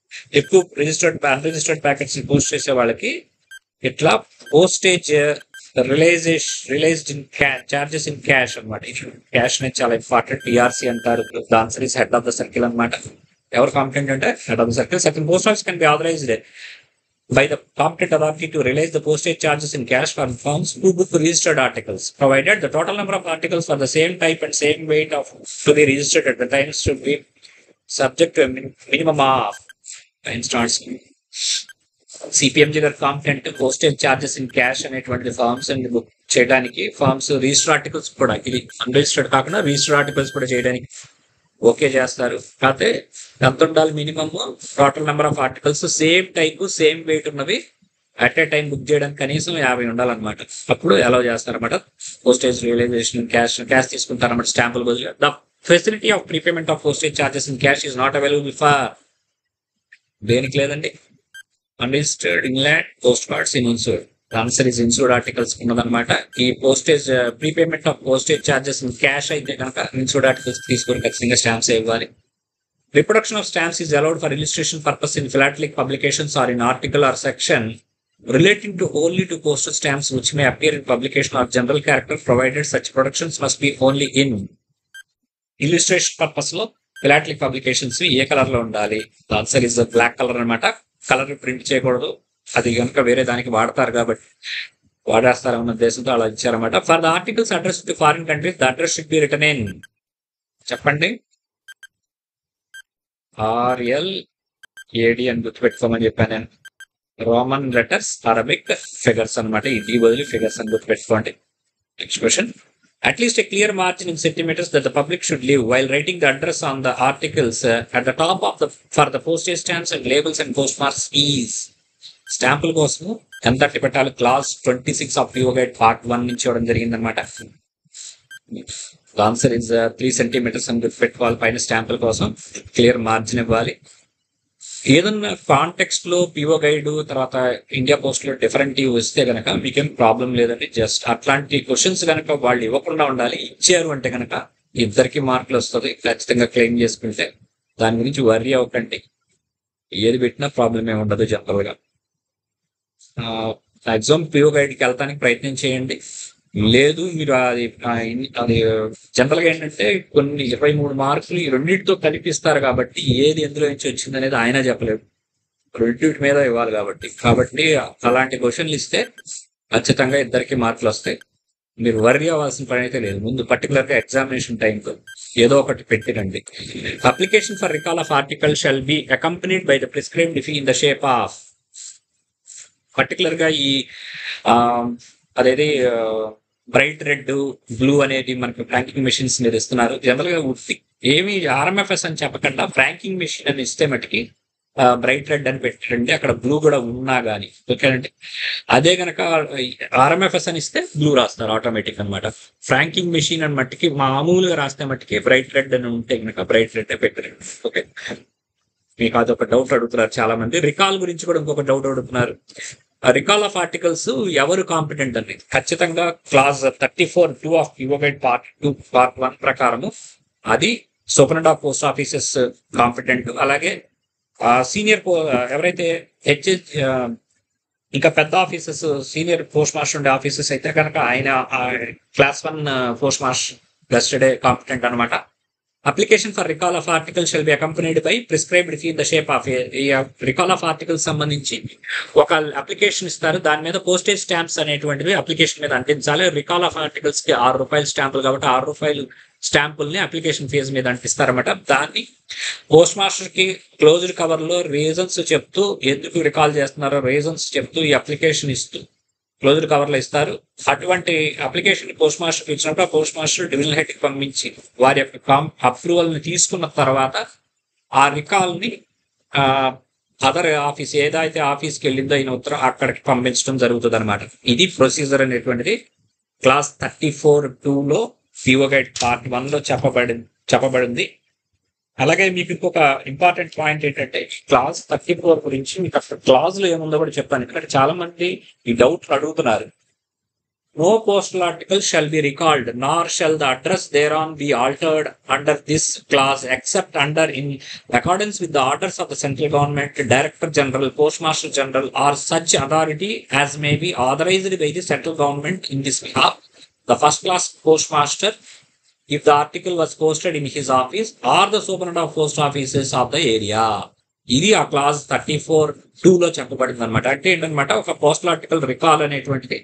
ఎక్కువ registered unregistered packets post చేసే వాళ్ళకి ఇట్లా postage realization realized in cash charges in cash అనమాట cash అనేది చాలా important TRC అంటారు the answer is head of the circle అనమాట ఎవరు కాంపిటెంట్ అంటే head of the circle second post office can be authorized by the competent authority to realize the postage charges in cash for firms who book registered articles, provided the total number of articles for the same type and same weight of to be registered at the time should be subject to a min- minimum of instance. CPMG గారు competent postage charges in cash అనేటువంటి forms and book చేయడానికి forms register articles కూడా ఇది unregistered కాకుండా register articles కూడా చేయడానికి okay చేస్తారు కాకపోతే ఎంత ఉండాలి minimum total number of articles same type same weight ఉన్నవి అట్ ఏ టైం బుక్ చేయడానికి కనీసం యాభై ఉండాలన్నమాట అప్పుడు అలౌ చేస్తారన్నమాట పోస్టేజ్ రియలైజేషన్ క్యాష్ క్యాష్ తీసుకుంటారన్నమాట స్టాంపుల్ బదులు the facility of prepayment of postage charges in cash is not available for దేనికి లేదండి unregistered inland post cards in insured answer is insured articles ఉన్నదన్నమాట ఈ postage prepayment of postage charges in cash అయితే కనుక insured articles తీసుకొని ఖచ్చితంగా stamps ఇవ్వాలి reproduction of stamps is allowed for illustration purpose in philatelic publications or in article or section relating to only to postal stamps which may appear in publication or general character provided such productions must be only in illustration purpose లో philatelic publications ఏ colour లో ఉండాలి answer is black colour అన్నమాట colour print చేయకూడదు అది కనుక వేరే దానికి వాడతారు కాబట్టి వాడేస్తారు అన్న ఉద్దేశంతో అలా ఇచ్చారన్నమాట for the articles address to foreign countries the address should be written in చెప్పండి ఆర్ఎల్ ఏడి అని గుర్తుపెట్టుకోమని చెప్పాను నేను రోమన్ లెటర్స్ అరబిక్ ఫిగర్స్ అన్నమాట ఇది బదులు ఫిగర్స్ అని గుర్తుపెట్టుకోండి next question at least a clear margin in centimetres that the public should leave while writing the address on the articles at the top of the for the postage stamps and labels and post marks is స్టాంపుల కోసం ఎంత అట్టి పెట్టాలి clause twenty six of యువ guide part one నుంచి ఇవ్వడం జరిగింది అనమాట ఆన్సర్ ఇస్ త్రీ సెంటీమీటర్స్ అని గుర్తుపెట్టుకోవాలి పైన స్టాంపుల కోసం క్లియర్ మార్జిన్ ఇవ్వాలి ఏదన్నా కాంటెక్స్ట్ లో పిఓ గైడ్ తర్వాత ఇండియా పోస్ట్ లో డిఫరెంట్ వస్తే గనక మీకేం ప్రాబ్లం లేదండి జస్ట్ అట్లాంటి క్వశ్చన్స్ గనక వాళ్ళు ఇవ్వకుండా ఉండాలి ఇచ్చారు అంటే గనక ఇద్దరికి మార్కులు వస్తుంది ఖచ్చితంగా క్లెయిమ్ చేసుకుంటే దాని గురించి వర్రీ అవ్వకండి ఏది పెట్టినా ప్రాబ్లం ఏమి ఉండదు జనరల్ గా ఎగ్జామ్ పిఓ గైడ్ కి వెళ్తానికి ప్రయత్నం చేయండి లేదు మీరు అది ఆ, ఇన్- అది జనరల్ గా ఏంటంటే కొన్ని ఇరవై మూడు మార్కులు ఈ రెండింటితో కలిపిస్తారు కాబట్టి ఏది ఎందులో నుంచి వచ్చింది అనేది ఆయన చెప్పలేడు రెండింటి మీద ఇవ్వాలి కాబట్టి కాబట్టి అలాంటి క్వశ్చన్లు ఇస్తే ఖచ్చితంగా ఇద్దరికి మార్కులు వస్తాయి మీరు వర్రీ అవ్వాల్సిన పని అయితే లేదు ముందు పర్టికులర్ గా ఎగ్జామినేషన్ టైంలో ఏదో ఒకటి పెట్టిరండి application for recall of article shall be accompanied by the prescribed fee in the shape of particular గా ఈ ఆ, అదేది బ్రైట్ రెడ్ బ్లూ అనేది మనకి ఫ్రాంకింగ్ మెషిన్స్ మీద ఇస్తున్నారు జనరల్ గా ఉత్తి ఏమి ఆర్ఎంఎఫ్ఎస్ అని చెప్పకుండా ఫ్రాంకింగ్ మెషిన్ అని ఇస్తే మటుకి బ్రైట్ రెడ్ అని పెట్టండి అక్కడ బ్లూ కూడా ఉన్నా గానీ ఓకేనండి అదే గనక ఆర్ఎంఎఫ్ఎస్ అని ఇస్తే బ్లూ రాస్తారు ఆటోమేటిక్ అన్నమాట ఫ్రాంకింగ్ మెషిన్ అని మట్టికి మామూలుగా రాస్తే మట్టికి బ్రైట్ రెడ్ అని ఉంటే గనక బ్రైట్ రెడ్ పెట్టండి ఓకే మీకు అదొక డౌట్ అడుగుతున్నారు చాలా మంది రికాల్ గురించి కూడా ఇంకొక డౌట్ అడుగుతున్నారు రికాల్ ఆఫ్ ఆర్టికల్స్ ఎవరు కాంపిటెంట్ అని ఖచ్చితంగా clause thirty four two of యువగైడ్ పార్ట్ టూ పార్ట్ వన్ ప్రకారము అది superintendent of post offices competent అలాగే సీనియర్ ఎవరైతే హెచ్హెచ్ ఇంకా పెద్ద ఆఫీసెస్ సీనియర్ పోస్ట్ మాస్టర్ ఉండే ఆఫీసెస్ అయితే కనుక ఆయన class one post master gazetted competent అనమాట application for recall of article shall be accompanied by prescribed fee the shape of ఈ రికాల్ ఆఫ్ ఆర్టికల్స్ సంబంధించి ఒక అప్లికేషన్ ఇస్తారు దాని మీద పోస్టేజ్ స్టాంప్స్ అనేటువంటివి అప్లికేషన్ మీద అంటించాలి రికాల్ ఆఫ్ ఆర్టికల్స్ కి ఆరు రూపాయల స్టాంపులు కాబట్టి ఆరు రూపాయలు స్టాంపుల్ని అప్లికేషన్ ఫీజు మీద అంటిస్తారన్నమాట దాన్ని పోస్ట్ మాస్టర్ కి క్లోజ్డ్ కవర్ లో రీజన్స్ చెప్తూ ఎందుకు రికాల్ చేస్తున్నారో రీజన్స్ చెప్తూ ఈ అప్లికేషన్ ఇస్తూ క్లోజ్డ్ కవర్ లో ఇస్తారు అటువంటి అప్లికేషన్ పోస్ట్ మాస్టర్ ఇచ్చినప్పుడు ఆ పోస్ట్ మాస్టర్ డివిజనల్ హెడ్ కి పంపించి వారి యొక్క అప్రూవల్ ని తీసుకున్న తర్వాత ఆ రికాల్ ని అదర్ ఆఫీస్ ఏదైతే ఆఫీస్కి వెళ్ళిందో అయిన ఉత్తరం అక్కడికి పంపించడం జరుగుతుంది అనమాట ఇది ప్రొసీజర్ అనేటువంటిది క్లాస్ థర్టీ ఫోర్ టూ లో పిఓ గైడ్ పార్ట్ వన్ లో చెప్పబడి చెప్పబడింది అలాగే మీకు ఇంకొక ఇంపార్టెంట్ పాయింట్ ఏంటంటే క్లాస్ థర్టీ ఫోర్ గురించి మీకు అసలు క్లాజ్ లో ఏముందో కూడా చెప్తాను ఎందుకంటే చాలా మంది ఈ డౌట్ అడుగుతున్నారు No postal article shall be recalled, nor shall the address thereon be altered under this clause, except under in accordance with the orders of the central government, Director General, Postmaster General, or such authority as may be authorized by the central government in this behalf. The first class postmaster, if the article was posted in his office, or the superintendent of post offices of the area. ఇది ఆ class thirty four two లో చెప్పబడింది అనమాట అంటే ఏంటనమాట ఒక postal article recall అనేటువంటిది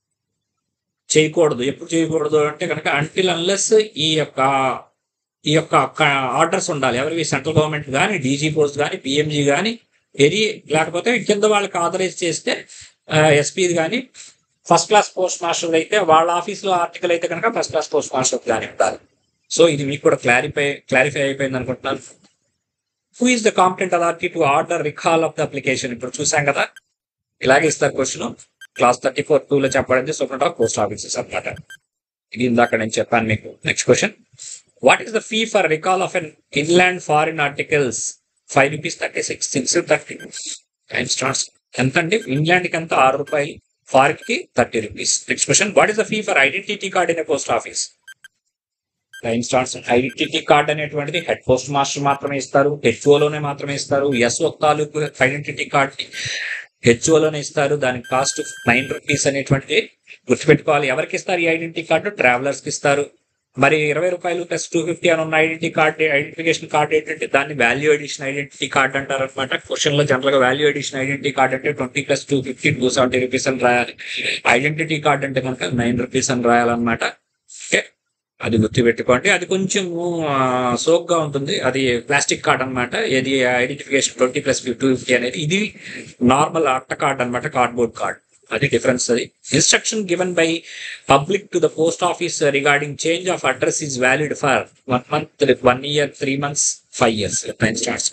చేయకూడదు ఎప్పుడు చేయకూడదు అంటే కనుక అంటిల్ అన్లెస్ ఈ యొక్క ఈ యొక్క ఆర్డర్స్ ఉండాలి ఎవరివి సెంట్రల్ గవర్నమెంట్ కానీ డీజీ పోస్ట్ కానీ పిఎంజీ కానీ ఏది లేకపోతే కింద వాళ్ళకి ఆథరైజ్ చేస్తే ఎస్పీ కానీ ఫస్ట్ క్లాస్ పోస్ట్ మాస్టర్ అయితే వాళ్ళ ఆఫీస్లో ఆర్టికల్ అయితే కనుక ఫస్ట్ క్లాస్ పోస్ట్ మాస్టర్ కానీ ఉండాలి సో ఇది మీకు కూడా క్లారిఫై క్లారిఫై అయిపోయింది అనుకుంటున్నాను who is the competent authority to order recall of the application ఇప్పుడు చూసాం కదా ఇలాగే ఇస్తారు question clause thirty four two లో చెప్పబడింది సూపర్ ఆఫ్ పోస్ట్ ఆఫీసెస్ అనమాట ఇది ఇందాక నేను చెప్పాను మీకు next question what is the fee for recall of an inland foreign articles five rupees thirty six six thirty time starts ఎంత అండి ఇంగ్లాండ్ కి ఎంత ఆరు రూపాయలు ఫారిన్ కి thirty rupees next question what is the fee for identity card in post office time starts identity card అనేటువంటిది head post master మాత్రమే ఇస్తారు HO లోనే మాత్రమే ఇస్తారు ఎస్ఓ తాలూకు ఐడెంటిటీ కార్డ్ HO లోనే ఇస్తారు దానికి కాస్ట్ నైన్ రూపీస్ అనేటువంటిది గుర్తుపెట్టుకోవాలి ఎవరికి ఇస్తారు ఈ ఐడెంటిటీ కార్డు ట్రావెలర్స్ కి ఇస్తారు మరి ఇరవై రూపాయలు ప్లస్ టూ ఫిఫ్టీ అని ఉన్న ఐడెంటిటీ కార్డ్ ఐడెంటిఫికేషన్ కార్డ్ ఏంటంటే దాన్ని వాల్యూ ఎడిషన్ ఐడెంటిటీ కార్డ్ అంటారు అనమాట క్వశ్చన్ లో జనరల్ గా వాల్యూ ఎడిషన్ ఐడెంటిటీ కార్డ్ అంటే twenty plus two fifty two seventy rupees అని రాయాలి ఐడెంటిటీ కార్డ్ అంటే కనుక నైన్ రూపీస్ అని రాయాలన్నమాట ఓకే అది గుర్తుపెట్టుకోండి అది కొంచెం సోక్గా ఉంటుంది అది ప్లాస్టిక్ కార్డ్ అన్నమాట ఇది identification twenty plus two fifty అనేది ఇది నార్మల్ అట్ట కార్డ్ అన్నమాట కార్డ్బోర్డ్ కార్డ్ అది డిఫరెన్స్ అది instruction given by public to the post office regarding change of address is valid for one month one year three months five years time starts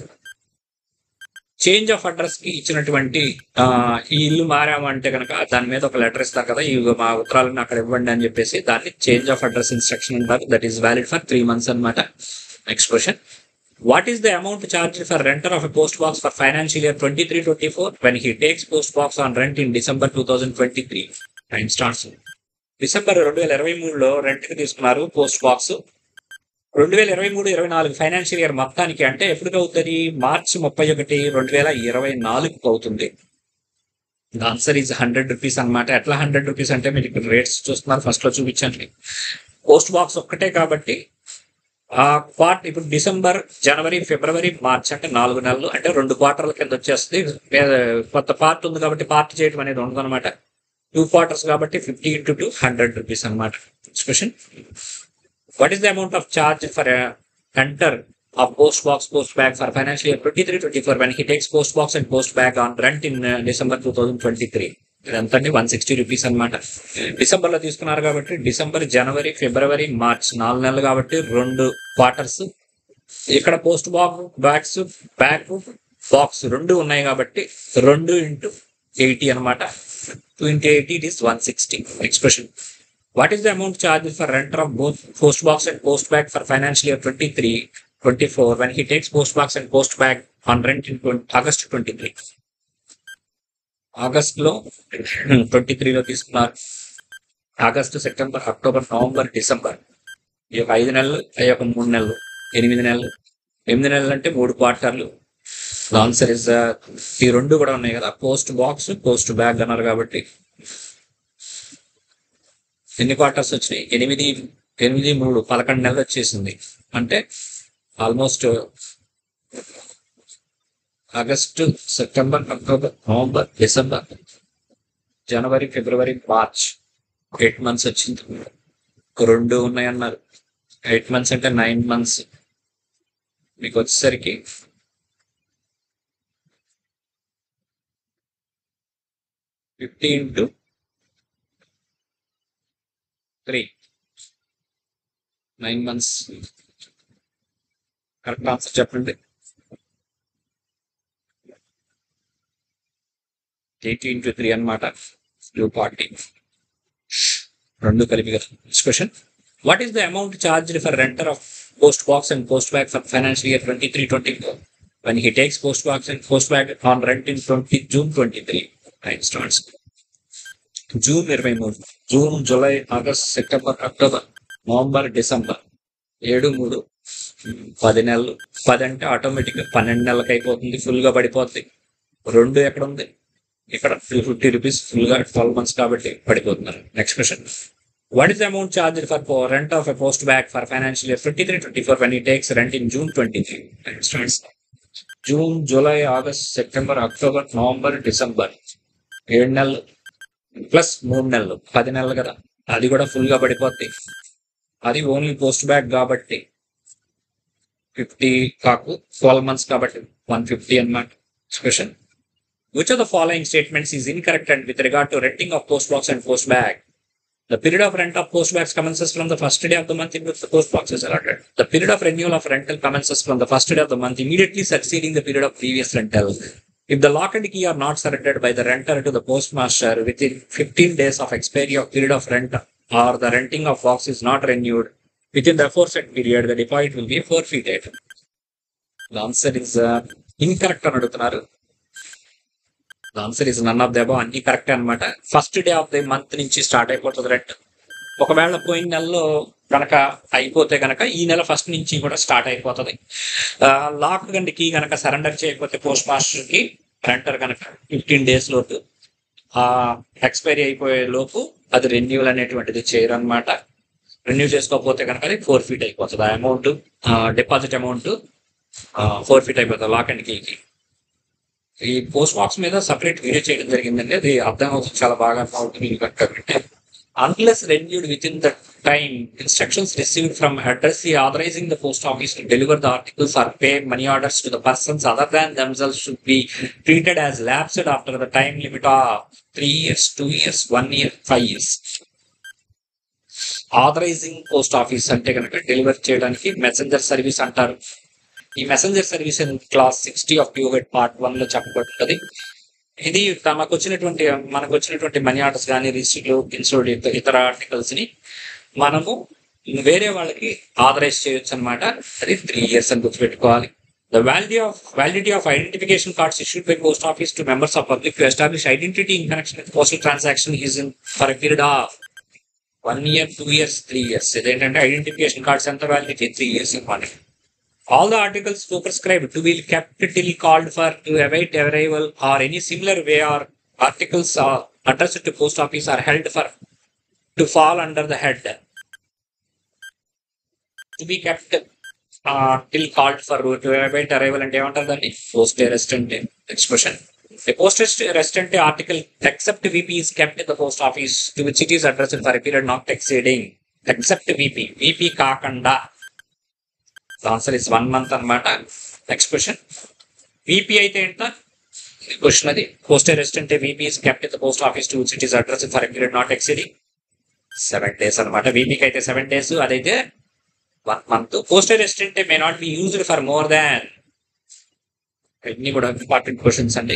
change of address కి ఇచ్చినటువంటి ఆ, ఈ ఇల్లు మారామంటే కనుక దాని మీద ఒక లెటర్ ఇస్తారు కదా ఈ మా ఉత్తరాలను అక్కడ ఇవ్వండి అని చెప్పేసి దాన్ని చేంజ్ ఆఫ్ అడ్రస్ ఇన్స్ట్రక్షన్ అంటారు that is valid for three months అనమాట next question what is the amount charge for renter of a post box for financial year twenty three twenty four when he takes post box on rent in December two thousand twenty three time starts December రెండు వేల ఇరవై మూడులో rent కి తీసుకున్నారు post box రెండు వేల ఇరవై మూడు ఇరవై నాలుగు ఫైనాన్షియల్ ఇయర్ మొత్తానికి అంటే ఎప్పుడు అవుతుంది మార్చి ముప్పై ఒకటి రెండు వేల ఇరవై నాలుగుకి అవుతుంది ఆన్సర్ ఈజ్ హండ్రెడ్ రూపీస్ అన్నమాట ఎట్లా హండ్రెడ్ రూపీస్ అంటే మీరు ఇక్కడ రేట్స్ చూస్తున్నారు ఫస్ట్ లో చూపించండి పోస్ట్ బాక్స్ ఒక్కటే కాబట్టి ఆ క్వార్ట్ ఇప్పుడు డిసెంబర్ జనవరి ఫిబ్రవరి మార్చ్ అంటే నాలుగు నెలలు అంటే రెండు క్వార్టర్ల కింద వచ్చేస్తుంది వే- కొత్త పార్ట్ ఉంది కాబట్టి పార్ట్ చేయడం అనేది ఉండదు అనమాట టూ క్వార్టర్స్ కాబట్టి fifty into two hundred rupees అనమాట question what is the amount of charge for a enter of post box post bag for financial year 23 24 when he takes post box and post bag on rent in uh, December 2023 ఇదంతా one sixty rupees అనమాట December లో తీసుకున్నారు కాబట్టి December జనవరి ఫిబ్రవరి March నాలుగు నెలలు కాబట్టి రెండు క్వార్టర్స్ ఇక్కడ post box bags bag box రెండు ఉన్నాయి కాబట్టి రెండు ఇంటూ ఎయిటీ అనమాట two into eighty it is one sixty expression What is the amount charged for renter of both post box and post bag for financial year 23 24 when he takes post box and post bag on rent in 20 August 23? August లో twenty త్రీలో తీసుకున్నారు August September October November December ఈ యొక్క ఐదు నెలలు ఈ యొక్క మూడు నెలలు ఎనిమిది నెలలు ఎనిమిది నెలలు అంటే మూడు క్వార్టర్లు ఆన్సర్ ఇస్ ఈ రెండు కూడా ఉన్నాయి కదా పోస్ట్ బాక్స్ పోస్ట్ బ్యాగ్ అన్నారు కాబట్టి ఎన్ని క్వార్టర్స్ వచ్చినాయి ఎనిమిది ఎనిమిది మూడు పదకొండు నెలలు వచ్చేసింది అంటే almost August September October November December జనవరి ఫిబ్రవరి మార్చ్ ఎయిట్ మంత్స్ వచ్చింది రెండు ఉన్నాయన్నారు ఎయిట్ మంత్స్ అంటే నైన్ మంత్స్ మీకు వచ్చేసరికి fifty into three nine months correct answer చెప్పండి ఎయిటీ ఇంటూ త్రీ అనమాట టూ ఫార్టీ రెండు కలిపి next question what is the amount charged for renter of post box and post bag for financial year twenty three twenty four when he takes post box and post bag on rent in twenty June twenty three time starts June ఇరవై మూడు June July August September October November December ఏడు మూడు పది నెలలు పది అంటే automatic పన్నెండు నెలలకు అయిపోతుంది ఫుల్ గా పడిపోతుంది రెండు ఎక్కడ ఉంది ఇక్కడ ఫిఫ్టీ రూపీస్ ఫుల్ గా ట్వెల్వ్ మంత్స్ కాబట్టి పడిపోతున్నారు next question what is amount charge for rent of a post bag for financial year twenty three twenty four when he takes rent in June twenty three June July August September October November December ఏడు నెలలు plus మూడు నెలలు పది నెలలు కదా అది కూడా full గా పడిపోద్ది అది ఓన్లీ పోస్ట్ బ్యాక్ కాబట్టి ఫిఫ్టీ కాకు ట్వెల్వ్ మంత్స్ కాబట్టి వన్ ఫిఫ్టీ అనమాట question which of the following statements is incorrect and with regard to renting of post box and post bag The period of rent of post bags commences from the first day of the month in which the post box is allotted. The period of renewal of rental commences from the first day of the month immediately succeeding the period of previous rental. If the lock and key are not surrendered by the renter to the postmaster within 15 days of expiry of period of rent or the renting of box is not renewed within the aforesaid period, the deposit will be forfeited. The answer is uh, incorrect అని అడుగుతున్నారు answer is none of the above అన్ని correct అన్నమాట first day of the month నుంచి start అయిపోతుంది rent ఒకవేళ పోయిన నెలలో కనుక అయిపోతే కనుక ఈ నెల ఫస్ట్ నుంచి కూడా స్టార్ట్ అయిపోతుంది లాక్ గండి కీ కనుక సరెండర్ చేయకపోతే పోస్ట్ మాస్టర్ కి రెంటర్ కనుక ఫిఫ్టీన్ డేస్ లోపు ఆ ఎక్స్పైరీ అయిపోయే లోపు అది రెన్యూవల్ అనేటువంటిది చేయరు అనమాట రెన్యూ చేసుకోకపోతే కనుక అది ఫోర్ ఫీట్ అయిపోతుంది ఆ amount deposit amount forfeit అయిపోతుంది లాక్ అండ్ కీకి ఈ పోస్ట్ బాక్స్ మీద సపరేట్ వీడియో చేయడం జరిగిందండి అది అర్థం అవుతుంది చాలా బాగా అర్థం అవుతుంది మీకు కనుక unless renewed within the time instructions received from address authorizing the post office to deliver the articles or pay money orders to the persons other than themselves should be treated as lapsed after the time limit of three years two years one year five years authorizing post office అంటే కనుక deliver చేయడానికి messenger service అంటారు ఈ messenger service in clause sixty of ట్యూబెట్ part one లో చెప్పబడుతుంది ఇది తమకు వచ్చినటువంటి మనకు వచ్చినటువంటి మనీ ఆర్డర్స్ కానీ రిసీట్లు ఇన్సూర్డ్ ఇతర ఆర్టికల్స్ ని మనము వేరే వాళ్ళకి ఆథరైజ్ చేయొచ్చు అనమాట అది త్రీ ఇయర్స్ అని గుర్తుపెట్టుకోవాలి the value of validity of identification cards issued by post office to members of public to establish identity in connection with postal transaction is in for period of one year two years three years ఇదేంటంటే identification cards ఎంత validity three years ఇవ్వాలి all the articles superscribed to be kept till called for to await arrival or any similar way or articles are addressed to post office are held for to fall under the head to be kept uh, till called for to await arrival and ఏమంటారు దాన్ని post restante next question The post resident article except VP is kept in the post office to which it is addressed for a period not exceeding except VP. VP కాకుండా answer is one month అనమాట next question VP అయితే ఏంట question అది post resident VP is kept in the post office to which it is address for period not exceeding seven days అనమాట విపికి అయితే seven days అదైతే one month post resident may not be used for more than ఇవన్నీ కూడా important questions అండి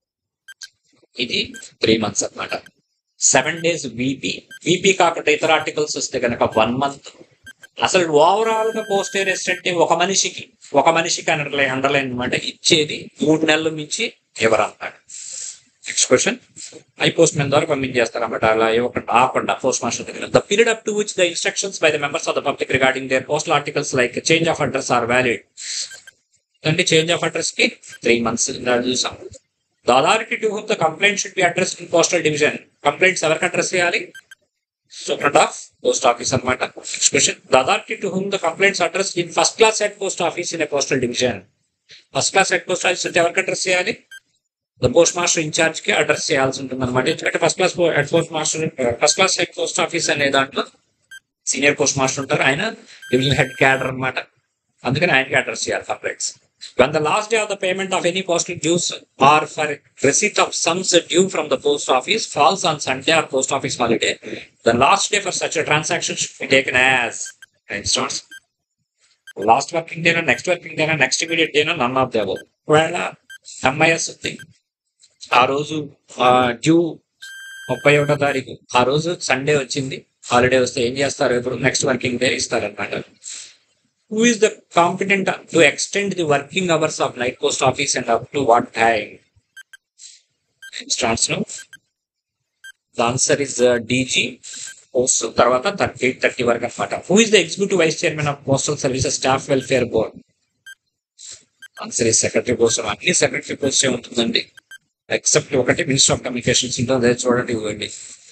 ఇది three months అన్నమాట seven days VP VP కాకుండా ఇతర ఆర్టికల్స్ వస్తే కనుక వన్ మంత్ అసలు ఓవరాల్ గా పోస్ట్ రెసిడెంట్ ఒక మనిషికి ఒక మనిషికి అండర్లైన్ అండర్లైన్ అనమాట ఇచ్చేది మూడు నెలల మించి ఎవరు అన్నాడు నెక్స్ట్ క్వశ్చన్ ఐ పోస్ట్ మెన్ ద్వారా పంపించేస్తారన్నమాట అలా ఇవ్వకుండా ఆపకుండా పోస్ట్ మాస్టర్ దగ్గర the period up to which the instructions by the members of the public regarding their postal articles like change of address are valid అంటే చేంజ్ ఆఫ్ అడ్రస్ కి three months చూసాం the authority to whom the complaint should be address in postal division complaints ఎవరికి address చేయాలి superintendent of post office అనమాట expression the authority to whom the complaints address in first class head post office in postal division first class head post office అంటే ఎవరికి address చేయాలి the postmaster incharge కి address చేయాల్సి ఉంటుంది అనమాట ఎందుకంటే first class head post postmaster first class head post office అనే దాంట్లో సీనియర్ పోస్ట్ మాస్టర్ ఉంటారు ఆయన డివిజన్ హెడ్ క్యాడర్ అనమాట అందుకని ఆయనకి అడ్రస్ చేయాలి complaints When the last day of the payment of any postal dues or for receipt of sums due from the post office falls on Sunday or post office holiday, the last day for such a transaction should be taken as instance. Last working డేనా next working డేనా next immediate డేనా none of దేవో ఒకవేళ MIS ఉంది ఆ రోజు due ముప్పై ఒకటో తారీఖు ఆ రోజు సండే వచ్చింది హాలిడే వస్తే ఏం చేస్తారు ఇప్పుడు నెక్స్ట్ వర్కింగ్ డే ఇస్తారనమాట who is the competent to extend the working hours of night post office and up to what time? Starts now. The answer is DG post తర్వాత థర్టీ ఎయిట్ థర్టీ వరకు అనమాట who is the executive vice chairman of postal services staff welfare board answer is secretary post అన్ని secretary post ఉంటుందండి except ఒకటి minister of communications ఉంటుంది అదే చూడండి ఇవ్వండి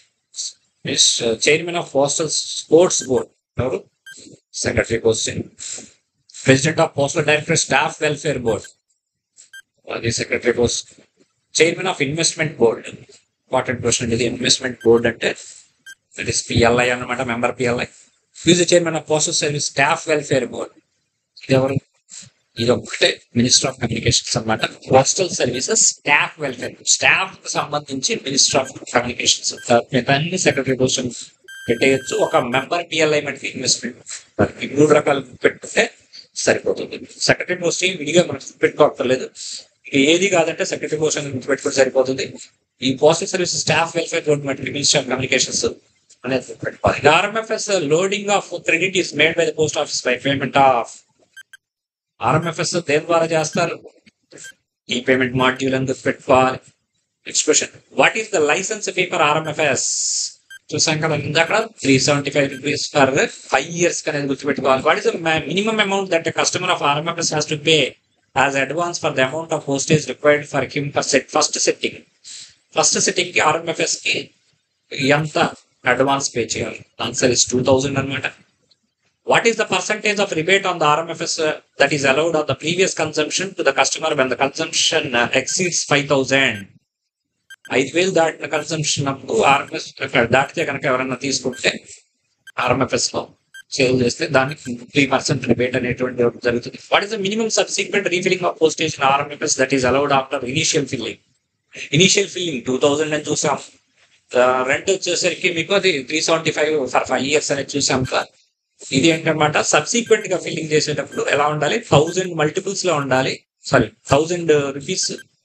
chairman of postal sports board ఎవరు secretary post president of postal director staff welfare board అది secretary post chairman of investment board important question ఇది ఇన్వెస్ట్మెంట్ బోర్డ్ అంటే దట్ ఇస్ పిఎల్ఐ అనమాట member PLI is chairman of postal service staff welfare board ఇది ఎవరు ఇది ఒకటే minister of communications అన్నమాట postal services staff welfare staff కు సంబంధించి మినిస్టర్ ఆఫ్ కమ్యూనికేషన్స్ మిగతా అన్ని సెక్రటరీ పోస్టల్ పెట్టేయచ్చు ఒక మెంబర్ పిఎల్ఐ మనకి ఇన్వెస్ట్మెంట్ ఈ మూడు రకాలు పెట్టుకుంటే సరిపోతుంది సెక్రటరీ పోస్ట్ విడిగా మనం పెట్టుకోవట్లేదు ఇక ఏది కాదంటే సెక్రటరీ పోస్ట్ పెట్టుకుంటే సరిపోతుంది ఈ postal service staff welfare government minister of communications అనేది పెట్టుకోవాలి RMFS loading of credit is made by the post office by payment of RMFS దేని ద్వారా చేస్తారు ఈ పేమెంట్ మాడ్యూల్ అందుకు పెట్టుకోవాలి next question what is the licence fee for RMFS చూసాం కదా ఇందాక three seventy five rupees for five years అనేది గుర్తుపెట్టుకోవాలి what is the minimum amount that customer of RMFS has to pay as advance for the amount of postage required for him for set first setting first setting కి RMFS కి ఎంత advance pay చేయాలి answer is two thousand అనమాట what is the percentage of rebate on the RMFS uh, that is allowed on the previous consumption to the customer when the consumption uh, exceeds 5000 ఐదు వేలు దాటిన consumption అప్పుడు RMS దాటితే కనుక ఎవరైనా తీసుకుంటే RMFS లో సేల్ చేస్తే దానికి త్రీ పర్సెంట్ రిబేట్ అనేటువంటి ఒకటి జరుగుతుంది what is the minimum subsequent refilling of postage RMFS that is allowed after initial filling initial filling two thousand అని చూసాం రెంట్ వచ్చేసరికి మీకు అది three seventy five for five years అనేది చూసాం కదా ఇది ఏంటన్నమాట సబ్సిక్వెంట్ గా ఫిల్లింగ్ చేసేటప్పుడు ఎలా ఉండాలి థౌజండ్ మల్టిపుల్స్ లో ఉండాలి సారీ థౌజండ్ రూపీస్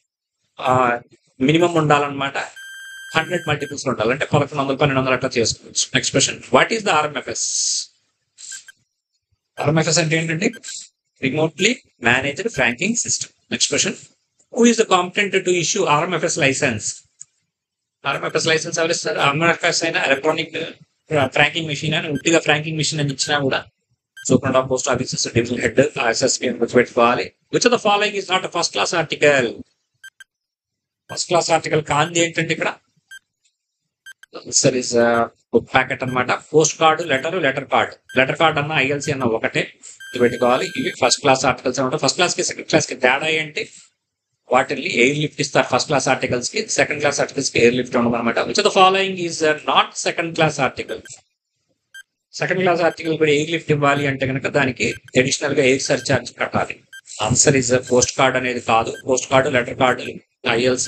మినిమం ఉండాలన్నమాట హండ్రెడ్ మల్టిపుల్స్ లో ఉండాలి అంటే పదకొండు వందలు పన్నెండు వందలు అట్లా చేసుకోవచ్చు next question what is the RMFS RMFS అంటే ఏంటంటే remotely managed franking system next question who is the competent to issue RMFS licence RMFS licence ఎవరు ఇస్తారు ఆర్ఎంఎఫ్ఎస్ అయినా ఎలక్ట్రానిక్ ఫ్రాంకింగ్ మిషన్ అని ఉట్టిగా ఫ్రాంకింగ్ మిషన్ అని ఇచ్చినా కూడా super of post offices division head SSP అని గుర్తుపెట్టుకోవాలి which the following is not first class article first class article కాంది ఏంటంటే ఇక్కడ సార్ ఇస్ బుక్ ప్యాకెట్ అన్నమాట postcard letter letter card letter card అన్న ఐఎల్సి అన్న ఒకటే ఇది పెట్టుకోవాలి ఇవి ఫస్ట్ క్లాస్ ఆర్టికల్స్ అనమాట ఫస్ట్ క్లాస్ కి సెకండ్ క్లాస్ కి తేడా ఏంటి వాటిని ఎయిర్ లిఫ్ట్ ఇస్తారు ఫస్ట్ క్లాస్ ఆర్టికల్స్ కి సెకండ్ క్లాస్ ఆర్టికల్స్ కి ఎయిర్ లిఫ్ట్ ఉండదు అనమాట which the following is not second class article second class article కూడా ఎయిర్ లిఫ్ట్ ఇవ్వాలి అంటే కనుక దానికి అడిషనల్ గా ఎయిర్ సర్చార్జ్ కట్టాలి ఆన్సర్ ఇస్ పోస్ట్ కార్డ్ అనేది కాదు postcard letter card ILC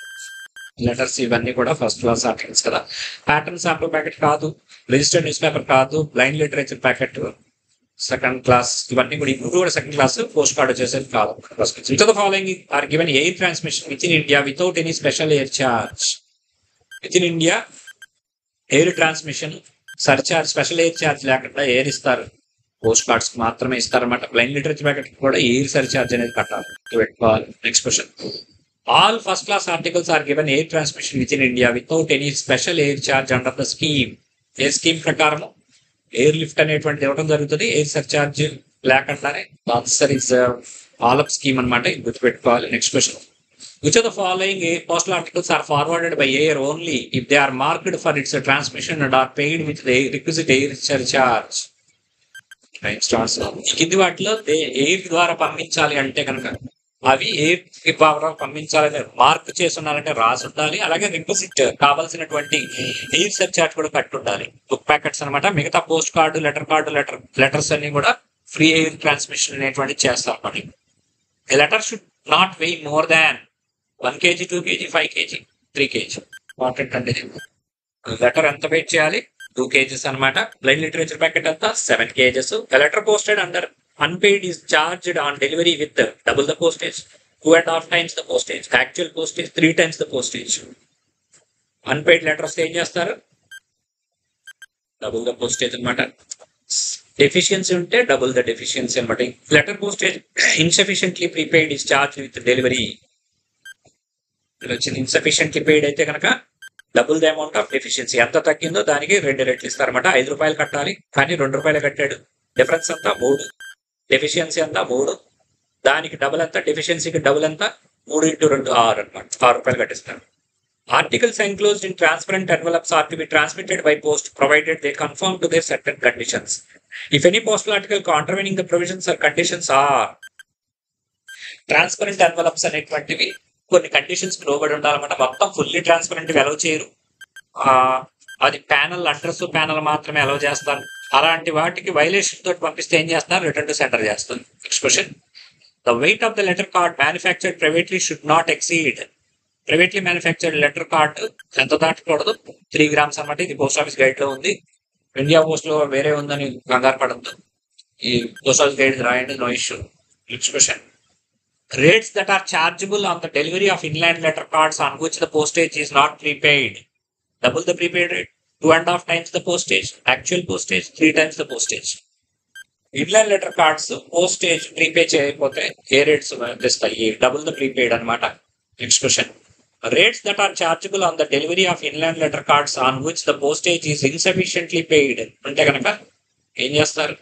letters ఇవన్నీ కూడా ఫస్ట్ క్లాస్ ఆర్టికల్స్ కదా ప్యాటర్న్ శాంపుల్ ప్యాకెట్ కాదు రిజిస్టర్డ్ న్యూస్ పేపర్ కాదు blind literature packet second class ఇవన్నీ కూడా ఇప్పుడు కూడా సెకండ్ క్లాస్ పోస్ట్ కార్డ్ వచ్చేసేది కాదు with the following are given air transmission within India without any special air charge within India air transmission surcharge special air charge లేకుండా air ఇస్తారు postcards మాత్రమే ఇస్తారన్నమాట blind literature packet కూడా air surcharge అనేది కట్టాలి పెట్టుకోవాలి next question all first class articles are given air transmission within India without any special air charge under the scheme ఏ scheme ప్రకారం ఎయిర్ లిఫ్ట్ అనేటువంటిది ఇవ్వడం జరుగుతుంది ఎయిర్ సర్చార్జ్ లేకుండానే answer is all up scheme అనమాట ఇది గుర్తుపెట్టుకోవాలి next question which are the following air postal articles are forwarded by air only if they are marked for its transmission and are paid with requisite air surcharge time starts కింది వాటిలో air ద్వారా పంపించాలి అంటే కనుక అవి air ద్వారా పంపించాలని mark చేసి ఉండాలంటే రాసి ఉండాలి అలాగే రిక్వజిట్ కావాల్సినటువంటి ఎయిర్ సర్చార్జ్ కూడా కట్టి ఉండాలి బుక్ ప్యాకెట్స్ అనమాట మిగతా postcard letter card letter letters అన్ని కూడా ఫ్రీ ఎయిర్ ట్రాన్స్మిషన్ అనేటువంటి చేస్తారు మరి letter should not weigh more than one KG two KG five KG three KG important అంటే లెటర్ ఎంత వెయిట్ చేయాలి టూ కేజెస్ అనమాట బ్లైండ్ లిటరేచర్ ప్యాకెట్ అంతా seven KGs letter posted under unpaid is charged on delivery with double the postage two and half times the postage actual postage three times the postage unpaid letters ఏం చేస్తారు double the postage అనమాట deficiency ఉంటే double the deficiency అనమాట letter postage insufficiently prepaid is charge with delivery వచ్చింది insufficiently paid అయితే కనుక double the amount of deficiency ఎంత తగ్గిందో దానికి రెండు రెట్లు ఇస్తారన్నమాట ఐదు రూపాయలు కట్టాలి కానీ రెండు రూపాయలు కట్టాడు డిఫరెన్స్ అంతా మూడు డెఫిషియన్సీ అంతా మూడు దానికి డబుల్ ఎంత డెఫిషియన్సీకి డబుల్ ఎంత మూడు ఇంటూ రెండు ఆరు అనమాట ఆరు రూపాయలు కట్టిస్తారు articles enclosed in transparent envelopes are to be transmitted by post provided they conform to their certain conditions. If any postal article contravening the provisions or conditions are transparent envelopes అనేటువంటివి కొన్ని conditions లోబడి ఉండాలన్నమాట మొత్తం fully transparent allow చేయరు ఆ, అది panel address panel మాత్రమే allow చేస్తారు అలాంటి వాటికి వైలేషన్ తోటి పంపిస్తే ఏం చేస్తున్నారు రిటర్న్ టు సెంటర్ చేస్తుంది next question the weight of the letter card manufactured privately should not exceed privately manufactured letter card ఎంత దాటకూడదు త్రీ గ్రామ్స్ అన్నమాట ఇది పోస్ట్ ఆఫీస్ గైడ్ లో ఉంది ఇండియా పోస్ట్ లో వేరే ఉందని కంగారు పడద్దు ఈ పోస్ట్ ఆఫీస్ గైడ్ రాయండి no issue next question rates that are chargeable on the delivery of inland letter cards on which the postage is not prepaid. Double the prepaid rate, two and a half times the postage, actual postage, three times the postage. Inland letter cards postage prepay చేయకపోతే ఏ rates తెస్తాయి double the prepaid అనమాట next question rates that are chargeable on the delivery of inland letter cards on which the postage is insufficiently paid అంటే కనుక ఏం చేస్తారు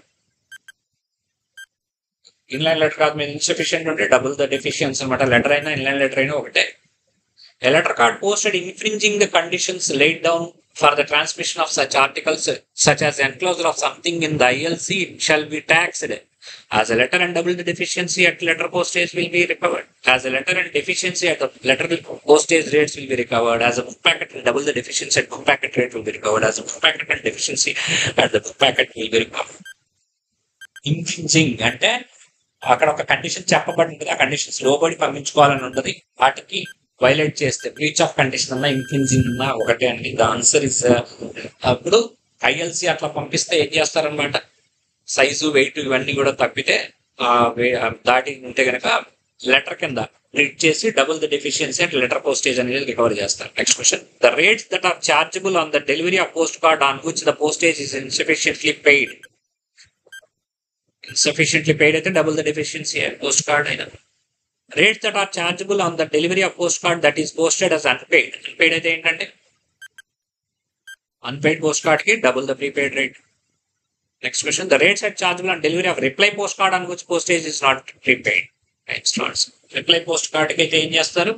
inline letter కాదు మీద ఇన్సఫిషియెంట్ ఉంటే డబుల్ ద డెఫిషియన్స్ అనమాట లెటర్ అయినా ఇన్లైన్ లెటర్ అయినా ఒకటే A letter card posted infringing the conditions laid down for the transmission of such articles, such as enclosure of something in the ILC, shall be taxed. As a letter and double the deficiency at letter postage will be recovered. As a letter and deficiency at the letter postage rates will be recovered. As a book packet and double the deficiency at book packet rate will be recovered. As a book packet and deficiency at the book packet will be recovered. Infringing అంటే అక్కడ ఒక condition చెప్పబడి ఉంటుంది ఆ conditions లోబడి పంపించుకోవాలని ఉంటుంది వాటికి violate చేస్తే బ్రీచ్ ఆఫ్ కండిషన్ అన్నా ఇన్ఫ్రింజింగ్ అన్నా ఒకటే అండి ద ఆన్సర్ ఇస్ అప్పుడు ఐఎల్సి అట్లా పంపిస్తే ఏం చేస్తారనమాట సైజు వెయిట్ ఇవన్నీ కూడా తప్పితే ఆ వే- ఆ దాటి ఉంటే గనక లెటర్ కింద ట్రీట్ చేసి డబుల్ ద డెఫిషియన్సీ అంటే లెటర్ పోస్టేజ్ అనేది రికవర్ చేస్తారు next question the rates that are chargeable on the delivery of postcard on which the postage is insufficiently paid sufficiently paid అయితే double the deficiency postcard అయినా rates that are chargeable on the delivery of postcard that is posted as unpaid unpaid అయితే ఏంటంటే unpaid postcard కి double the prepaid rate next question the rates are chargeable on delivery of reply postcard on which postage is not prepaid reply postcard కి అయితే ఏం చేస్తారు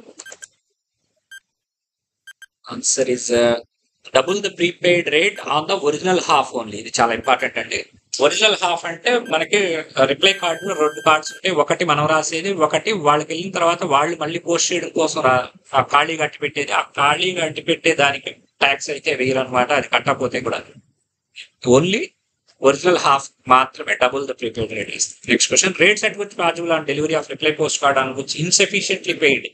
answer is double the prepaid rate on the original half only ఇది చాలా important అండి original half అంటే మనకి reply కార్డులో రెండు కార్డ్స్ ఉంటాయి ఒకటి మనం రాసేది ఒకటి వాళ్ళకి వెళ్ళిన తర్వాత వాళ్ళు మళ్ళీ పోస్ట్ చేయడం కోసం రా- ఆ ఖాళీ కట్టి పెట్టేది ఆ ఖాళీ కట్టి పెట్టే దానికి ట్యాక్స్ అయితే వేయాలన్నమాట అది కట్టకపోతే కూడా ఓన్లీ ఒరిజినల్ హాఫ్ మాత్రమే డబుల్ ద ప్రీపెయిడ్ రేట్ ఇస్తుంది next question rates at which chargeable on delivery of reply postcard on which insufficiently paid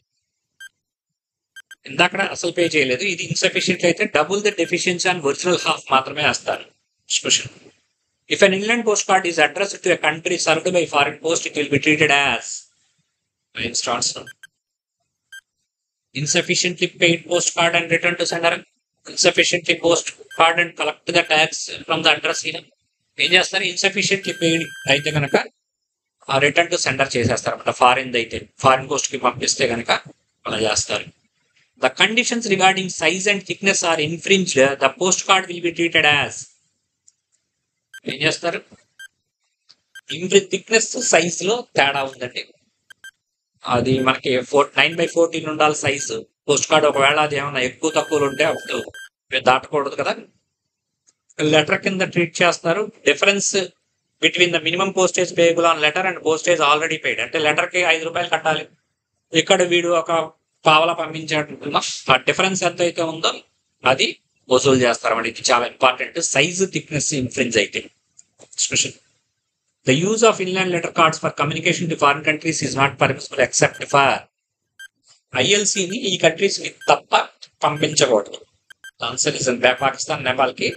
ఇందాక అసలు పే చేయలేదు ఇది ఇన్సఫిషియెంట్ అయితే double the deficiency on original half మాత్రమే వేస్తారు next question If an inland postcard is addressed to a country served by foreign post, it will be treated as Ryan starts now. insufficiently paid postcard and return to sender, insufficiently postcard and collect the tax from the address here. ఏం చేస్తారు insufficiently paid అయితే కనుక return to sender చేసేస్తారు అనమాట foreign అయితే foreign post కి పంపిస్తే కనుక అలా చేస్తారు the conditions regarding size and thickness are infringed the post card will be treated as ఏం చేస్తారు ఇంప్రి థిక్నెస్ సైజ్ లో తేడా ఉందండి అది మనకి ఫోర్ నైన్ బై ఫోర్టీన్ ఉండాలి సైజు పోస్ట్ కార్డ్ ఒకవేళ అది ఏమైనా ఎక్కువ తక్కువలు ఉంటే అప్పుడు మీరు దాటకూడదు కదా లెటర్ కింద ట్రీట్ చేస్తారు difference between the minimum postage payable on letter and postage already paid అంటే లెటర్ కి ఐదు రూపాయలు కట్టాలి ఇక్కడ వీడు ఒక పావలా పంపించాడు ఆ డిఫరెన్స్ ఎంత అయితే ఉందో అది వసూలు చేస్తారు ఇది చాలా ఇంపార్టెంట్ సైజు థిక్నెస్ ఇన్ఫ్లుయెన్స్ అయితే special the use of inland letter cards for communication to foreign countries is not permissible except for ఐఎల్సిని ఈ కంట్రీస్ కి తప్ప పంపించకూడదు ఆన్సర్ ఇస్ పాకిస్తాన్ నేపాల్ కి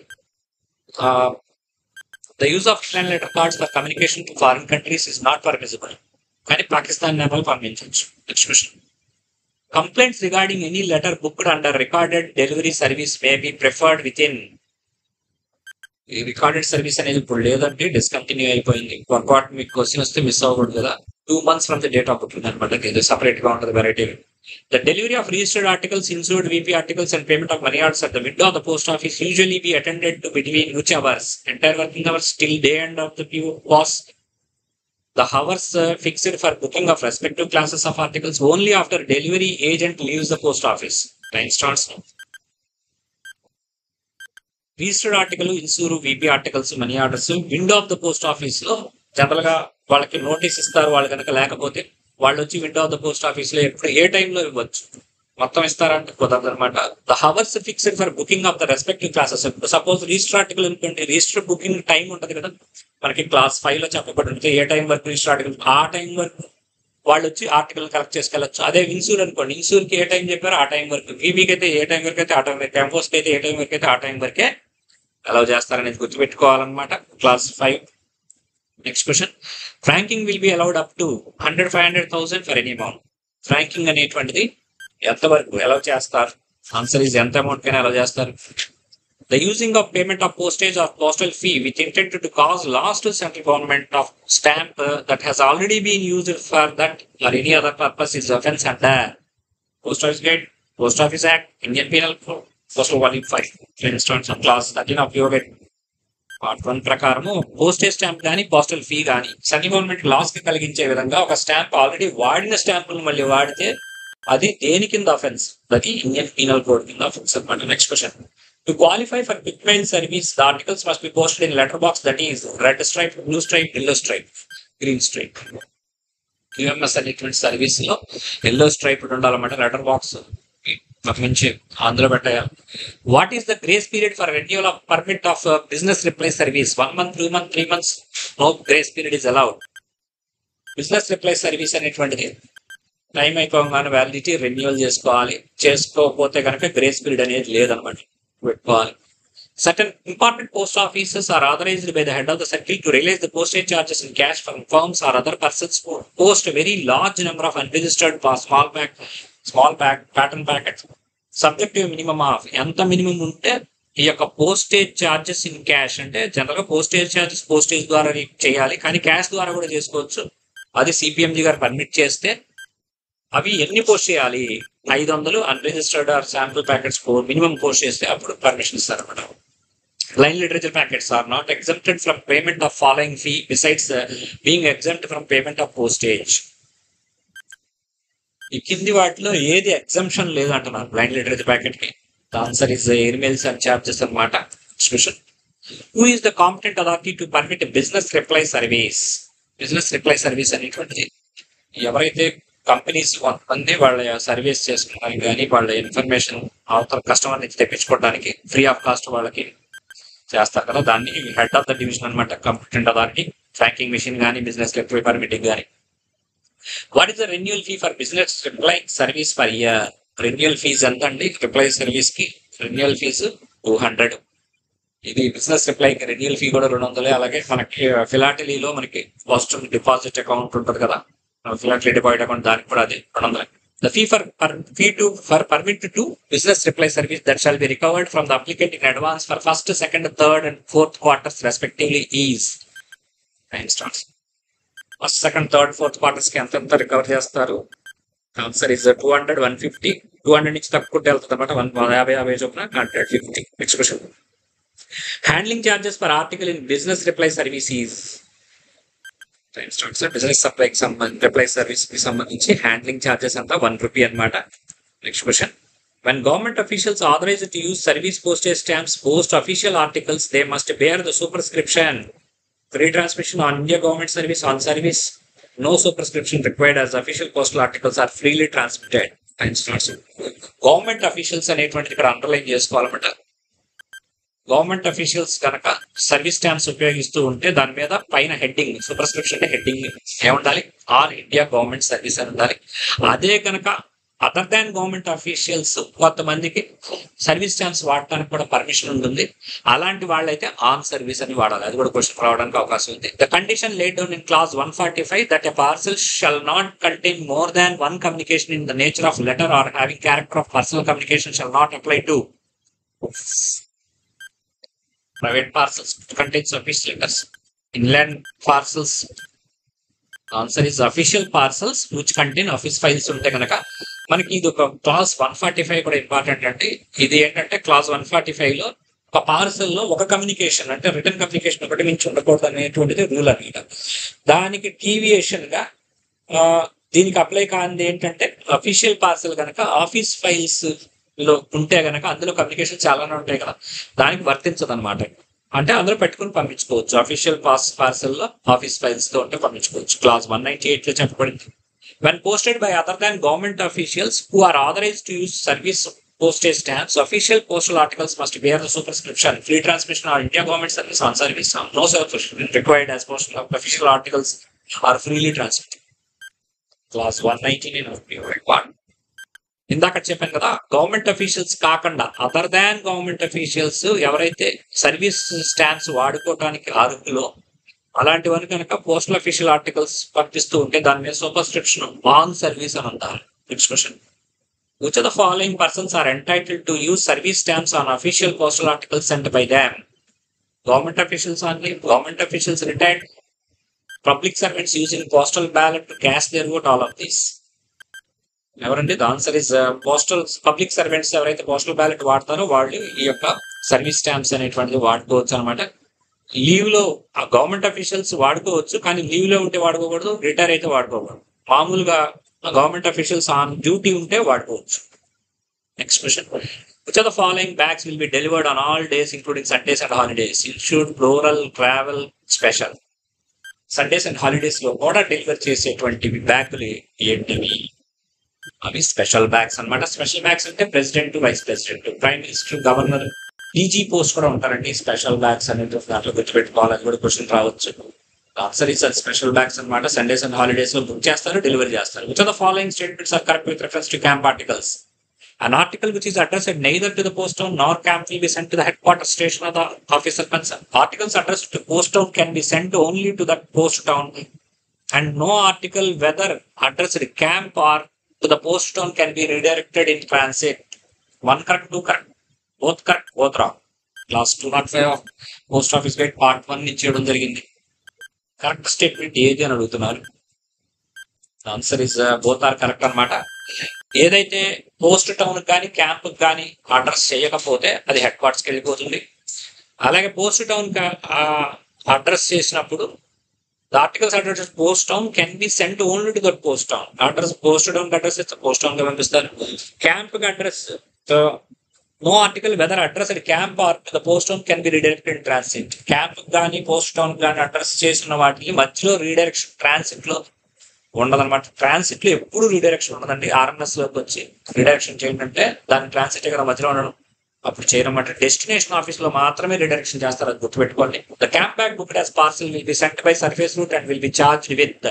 the use of inland letter cards for communication to foreign countries is not permissible కానీ పాకిస్తాన్ నేపాల్ పంపించవచ్చు next question complaints regarding any letter booked under recorded delivery service may be preferred with in ఈ recorded service అనేది ఇప్పుడు లేదంటే discontinue అయిపోయింది పొరపాటు మీకు question వస్తే మిస్ అవ్వకూడదు కదా two months from the date of booking అనమాట ఇది సపరేట్ గా ఉంటుంది variety the delivery of registered articles insured VP articles and payment of money orders at the window of the post office usually be attended to between which hours entire working hours till day and of the few was the hours uh, fixed for booking of respective classes of articles only after delivery agent leaves the post office. Time starts now. Registered article insure VP articles money orders window of the post office లో general గా వాళ్ళకి notice ఇస్తారు వాళ్ళు కనుక లేకపోతే వాళ్ళు వచ్చి window of the post office లో ఎప్పుడు ఏ టైంలో ఇవ్వచ్చు మొత్తం ఇస్తారంటే కుదరదు అనమాట the hours fixed for booking of the respective classes suppose register article అనుకోండి రిజిస్టర్ బుకింగ్ టైం ఉంటుంది కదా మనకి క్లాస్ ఫైవ్ లో చెప్పబడి ఉంటుంది ఏ టైం వరకు రిజిస్టర్ ఆర్టికల్ ఆ టైం వరకు వాళ్ళు వచ్చి ఆర్టికల్ కలెక్ట్ చేసుకెళ్ళచ్చు అదే ఇన్సూర్ అనుకోండి ఇన్సూర్ కి ఏ టైం చెప్పారో ఆ టైం వరకు వీవీకి అయితే ఏ టైం వరకు అయితే ఆ టైం వరకు ఎంపోస్ కి అయితే ఏ టైం వరకు అయితే ఆ టైం వరకే అలౌ చేస్తారనేది గుర్తుపెట్టుకోవాలన్నమాట class five next question franking will be allowed up to hundred five hundred thousand for any amount franking అనేటువంటిది ఎంతవరకు అలౌ చేస్తారు ఆన్సర్ ఈజ్ ఎంత అమౌంట్ కైనా అలౌ చేస్తారు The using of payment of postage or postal fee which intended to cause loss to central government of stamp uh, that has already been used for that or any other purpose is offence under Post Office Guide, Post Office Act, Indian Penal Code, Postal Volume 5, for instance, on clause 13 of your part one ప్రకారము postage stamp కానీ postal fee కానీ central government loss కి కలిగించే విధంగా ఒక stamp already వాడిన స్టాంపును మళ్ళీ వాడితే అది దేని కింద అఫెన్స్ అది ఇండియన్ పీనల్ కోడ్ కింద అఫెన్స్ అనమాట next question to qualify for quick mail service the articles must be posted in letter box that is red stripe blue stripe yellow stripe green stripe QMS అనేటువంటి service లో yellow stripe ఉండాలన్నమాట letter box పంపించి అందులో పెట్టాలి what is the grace period for renewal of permit of business reply service one month two month three months no grace period is allowed business reply service అనేటువంటిది time అయిపోగానే validity renewal చేసుకోవాలి చేసుకోకపోతే కనుక grace period అనేది లేదనమాట పెట్టుకోవాలి Certain important post offices are authorized by the head of the circle to realize the postage charges in cash from firms or other persons who post a very large number of unregistered pa- small pack, small pack, pattern packets. Subject to a minimum of ఎంత minimum ఉంటే ఈ యొక్క postage charges in cash అంటే general గా postage charges postage ద్వారా చేయాలి కానీ cash ద్వారా కూడా చేసుకోవచ్చు అది సిపిఎంజీ గారు పర్మిట్ చేస్తే అవి ఎన్ని పోస్ట్ చేయాలి ఐదు వందలు unregistered or sample packets minimum post చేస్తే అప్పుడు పర్మిషన్ ఇస్తారన్నమాట line literature packets are not exempted from payment of following fee besides being exempt from payment of postage ఈ కింది వాటిలో ఏది ఎగ్జామ్షన్ లేదు అంటున్నారు బ్లైండ్ లిటరేచర్ ప్యాకెట్ కి answer is airmails and charges అనమాట special who is the competent authority to permit business reply service business reply service అనేటువంటిది ఎవరైతే కంపెనీస్ కొంతమంది వాళ్ళ సర్వీస్ చేసుకోవడానికి కానీ వాళ్ళ ఇన్ఫర్మేషన్ అవతల కస్టమర్ నుంచి తెప్పించుకోవడానికి ఫ్రీ ఆఫ్ కాస్ట్ వాళ్ళకి చేస్తారు కదా దాన్ని హెడ్ ఆఫ్ ద డివిజన్ అనమాట కంప్యూటెంట్ అథారిటీ ట్రాకింగ్ మిషన్ కానీ బిజినెస్ రిప్లై పర్మిటింగ్ కానీ what is the renewal fee for business reply service for year renewal fees ఎంత అండి రిప్లై సర్వీస్ కి రెన్యూల్ ఫీజు టూ హండ్రెడ్ ఇది బిజినెస్ రిప్లైకి renewal fee కూడా రెండు వందలే అలాగే మనకి ఫిలాటలీలో మనకి పోస్టల్ డిపాజిట్ అకౌంట్ ఉంటుంది కదా ఫిలాటలీ డిపాజిట్ అకౌంట్ దానికి కూడా అది రెండు వందలే The fee for per, fee to for permit to business reply service that shall be recovered from the applicant in advance for first, second, third, and fourth quarters respectively is. Time starts. First second third fourth quarters కి ఎంత ఎంత recover చేస్తారు answer is two hundred one fifty two hundred నుంచి తక్కువ వెళ్తుంది అనమాట one యాభై యాభై చొప్పున hundred fifty next question handling charges for article in business reply service is time starts business సప్లైకి సంబంధించి రిప్లై సర్వీస్ కి సంబంధించి హ్యాండ్లింగ్ చార్జెస్ అంతా వన్ రూపీ అనమాట next question When government officials authorized to use service postage stamps post official articles, they must bear the superscription. Free transmission on India government service on service. No superscription required as official postal articles are freely transmitted. Time starts. Government officials అనేటువంటిది ఇక్కడ underline చేసుకోవాలన్నమాట government officials కనుక service stamps ఉపయోగిస్తూ ఉంటే దాని మీద పైన heading superscription heading ఏముండాలి ఆల్ ఇండియా గవర్నమెంట్ సర్వీస్ అని ఉండాలి అదే కనుక అదర్ దాన్ గవర్నమెంట్ అఫీషియల్స్ కొంతమందికి సర్వీస్ స్టాంప్స్ వాడటానికి కూడా పర్మిషన్ ఉంటుంది అలాంటి వాళ్ళైతే ఆన్ సర్వీస్ అని వాడాలి అది కూడా క్వశ్చన్ రావడానికి అవకాశం ఉంది the condition laid down in class one forty five that a parcel shall not contain more than one communication in the nature of letter or having character of personal communication shall not apply to private parcels contains office letters. Inland parcels answer is official parcels which contain office files ఉంటే కనుక మనకి ఇది ఒక class one forty five కూడా important అండి ఇది ఏంటంటే class one forty five లో ఒక పార్సల్ లో ఒక కమ్యూనికేషన్ అంటే రిటర్న్ కమ్యూనికేషన్ ఒకటి మించి ఉండకూడదు అనేటువంటిది రూల్ అనమాట దానికి డీవియేషన్ గా ఆ, దీనికి అప్లై కానిది ఏంటంటే అఫీషియల్ పార్సల్ కనుక ఆఫీస్ ఫైల్స్ లో ఉంటే గనక అందులో కమ్యూనికేషన్ చాలానే ఉంటాయి కదా దానికి వర్తించదు అనమాట అంటే అందరూ పెట్టుకుని పంపించుకోవచ్చు అఫీషియల్ పాస్ పార్సల్ లో ఆఫీస్ ఫైల్స్ తో ఉంటే పంపించుకోవచ్చు క్లాస్ వన్ నైన్టీ ఎయిట్ లో చెప్పబడింది when posted by other than government officials who are authorized to use service postage stamps, official postal articles must bear the superscription. Free transmission or India government service on service. No subscription required as postal official articles are freely transmitted. Clause 119 of the part. ఇందాక చెప్పాను కదా government officials కాకుండా other than government officials ఎవరైతే service stamps వాడుకోవడానికి అర్హులో అలాంటివన్నీ కనుక postal official articles పంపిస్తూ ఉంటే దాని మీద సూపర్స్క్రిప్షన్ ఆన్ సర్వీస్ అని అంటారు next question which of the following persons are entitled to use service stamps on official postal articles sent by them government officials only government officials retired public servants using postal ballot to cash their vote all of this ఎవరండి the answer is postal public servants ఎవరైతే postal ballot వాడతారో వాళ్ళు ఈ యొక్క service stamps అనేటువంటిది వాడుకోవచ్చు అనమాట leave లో ఆ గవర్నమెంట్ అఫీషియల్స్ వాడుకోవచ్చు కానీ లీవ్ లో ఉంటే వాడుకోకూడదు రిటైర్ అయితే వాడుకోకూడదు మామూలుగా గవర్నమెంట్ అఫీషియల్స్ ఆన్ డ్యూటీ ఉంటే వాడుకోవచ్చు next question which are the following bags will be delivered on all days including Sundays and holidays insured floral travel special Sundays and holidays లో కూడా డెలివర్ చేసేటువంటి బ్యాగులు ఏంటివి అవి స్పెషల్ బ్యాగ్స్ అన్నమాట special bags అంటే president vice president prime minister governor DG post కూడా ఉంటారండి స్పెషల్ బ్యాగ్స్ అనేది దాంట్లో గుర్తుపెట్టుకోవాలి అది కూడా క్వశ్చన్ రావచ్చు ఆన్సర్ ఇస్ స్పెషల్ బ్యాగ్స్ అన్నమాట సండేస్ అండ్ హాలిడేస్ లో బుక్ చేస్తారు డెలివరీ చేస్తారు which are the following statements are correct with reference to camp articles An article which is addressed neither to the post town nor camp will be sent to the headquarters station of the officer concerned. Articles addressed to post town can be sent only to that post town, and no article, whether addressed camp or to the post town, can be redirected in transit. One correct, two correct, both correct, both wrong. Class two not five of post office gate part one నుంచి ఇవ్వడం జరిగింది correct statement ఏది అని అడుగుతున్నారు answer is both are correct అన్నమాట ఏదైతే post town కానీ camp కానీ అడ్రస్ చేయకపోతే అది హెడ్ క్వార్టర్స్కి వెళ్ళిపోతుంది అలాగే పోస్ట్ టౌన్ అడ్రస్ చేసినప్పుడు the articles address post town can be sent only to that post town address post town address ఇస్తే పోస్ట్ టౌన్ కి పంపిస్తారు క్యాంప్ కి address no article whether address camp or the post town can be redirected transit camp కానీ post town కానీ address చేసిన వాటికి మధ్యలో redirection transit లో ఉండదన్నమాట ట్రాన్సిట్ లో ఎప్పుడు రీడైరెక్షన్ ఉండదండి ఆర్ఎంఎస్ లోకి వచ్చి రీడైరెక్షన్ చేయండి దాని ట్రాన్సిట్ ఇక్కడ మధ్యలో ఉండడం అప్పుడు చేయనమాట డెస్టినేషన్ ఆఫీస్ లో మాత్రమే రీడైరెక్షన్ చేస్తారు అది గుర్తుపెట్టుకోండి the camp back book as parcel will be sent by surface route and will be charge with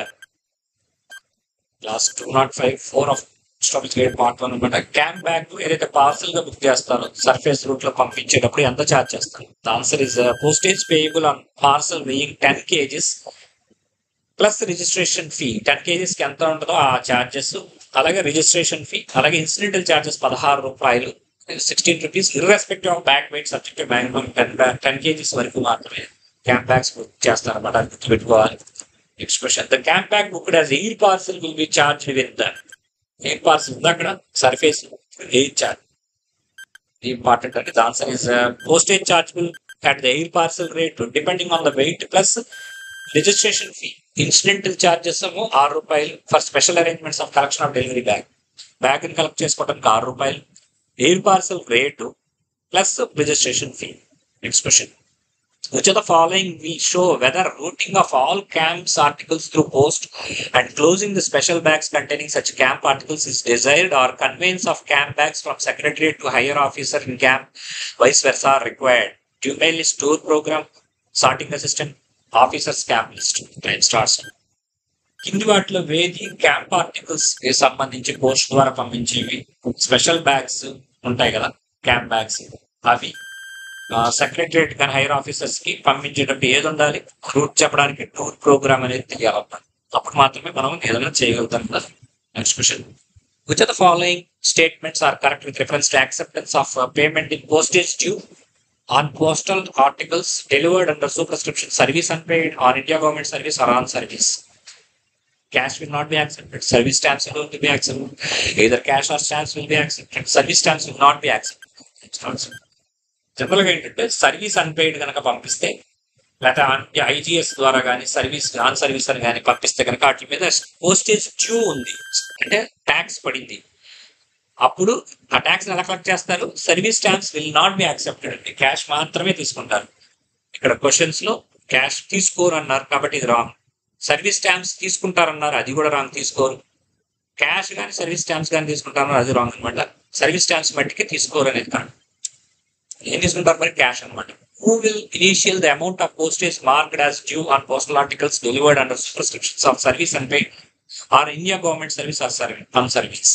class two nought five four of స్టాపిక్ గ్రేడ్ పార్ట్ వన్ అనమాట క్యాంప్ బ్యాగ్ ఏదైతే parcel గా book చేస్తారో surface route లో పంపించేటప్పుడు ఎంత charge చేస్తారు the answer is postage payable on parcel weighing ten kgs plus registration fee ten kgs కి ఎంత ఉంటుందో ఆ చార్జెస్ అలాగే రిజిస్ట్రేషన్ ఫీ అలాగే ఇన్సిడెంటల్ చార్జెస్ పదహారు రూపాయలు sixteen rupees irrespective of bag weight subject maximum ten ten kgs వరకు మాత్రమే క్యాంప్ బ్యాగ్స్ బుక్ చేస్తారన్నమాట అది గుర్తుపెట్టుకోవాలి next question the camp bag book as air parcel will be charge with the air parcel ఉంది అక్కడ surface air charge important అంటే the answer is postage chargeable at the air parcel rate depending on the weight plus registration fee incidental charges ఏమో ఆరు రూపాయలు for special arrangements of collection of delivery bag bag ని collect చేసుకోవడానికి ఆరు రూపాయలు air parcel rate plus registration fee next question which of the following will show whether routing of all camps articles through post and closing the special bags containing such camp articles is desired or conveyance of camp bags from secretariat to higher officer in camp vice versa are required due mail list tour program sorting assistant officers camp list time starts కింది వాటిలో వేది camp articles కి సంబంధించి post ద్వారా పంపించేవి special bags ఉంటాయి కదా camp bags అవి secretariat కానీ హైయర్ ఆఫీసర్స్ కి పంపించేటప్పుడు ఏది ఉండాలి రూట్ చెప్పడానికి టూర్ ప్రోగ్రామ్ అనేది తెలియాలన్నమాట అప్పుడు మాత్రమే మనం ఏదైనా చేయగలుగుతాం కదా next question which are the following statements are correct with reference to acceptance of payment in postage due on postal articles delivered under superscription service unpaid on India government service or on service cash will not be accepted. Service stamps will only be accepted. Either cash or stamps will be accepted. Service stamps will not be accepted. General గా ఏంటంటే service unpaid కనుక పంపిస్తే లేకపోతే IGS ద్వారా కానీ service non service అని కానీ పంపిస్తే కనుక వాటి మీద పోస్టేజ్ డ్యూ ఉంది అంటే ట్యాక్స్ పడింది అప్పుడు ఆ ట్యాక్స్ ఎలా కలెక్ట్ చేస్తారు service stamps will not be accepted అండి క్యాష్ మాత్రమే తీసుకుంటారు ఇక్కడ క్వశ్చన్స్ లో క్యాష్ తీసుకోరు అన్నారు కాబట్టి ఇది రాంగ్ సర్వీస్ స్టాంప్స్ తీసుకుంటారన్నారు అది కూడా రాంగ్ తీసుకోరు క్యాష్ కానీ సర్వీస్ స్టాంప్స్ కానీ తీసుకుంటారన్నారు అది రాంగ్ అనమాట సర్వీస్ స్టాంప్స్ మట్టికి తీసుకోరు అనేది కాదు ఏం తీసుకుంటారు మరి క్యాష్ అనమాట who will initial the amount of postage marked as due on postal articles delivered under prescriptions of service and pay or India government service or service on service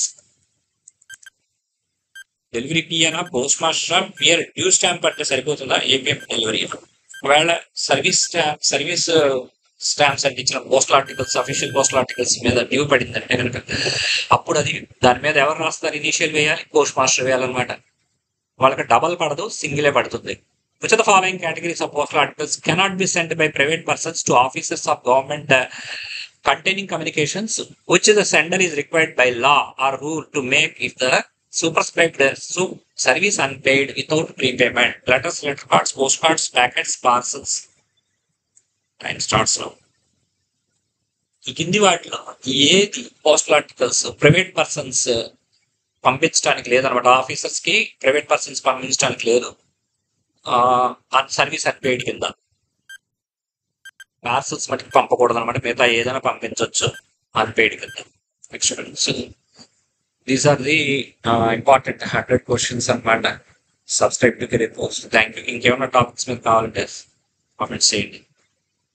delivery పియనా post master పియర్ due stamp అంటే సరిపోతుందా APM delivery ఒకవేళ service stamp service stamps అంటే ఇచ్చిన postal articles official postal articles మీద due పడిందంటే కనుక అప్పుడు అది దాని మీద ఎవరు రాస్తారు ఇనిషియల్ వేయాలి పోస్ట్ మాస్టర్ వేయాలన్నమాట వాళ్ళకి డబల్ పడదు సింగిలే పడుతుంది which of the following categories of postal articles cannot be sent by private persons to officers of government containing communications which the sender is required by law or rule to make if the superscribed su- service unpaid without prepayment. Letters, letter cards, postcards, packets, parcels. Time starts now. ఈ కింది వాటిలో ఏది postal articles private persons పంపించడానికి లేదనమాట officers కి private persons పంపించడానికి లేదు service unpaired కింద పార్సల్స్ మటుకు పంపకూడదు అనమాట మిగతా ఏదైనా పంపించవచ్చు అన్పేడ్ కింద next these are the important hundred questions అనమాట subscribe to career post thank you ఇంకేమైనా టాపిక్స్ మీద కావాలంటే కామెంట్స్ చేయండి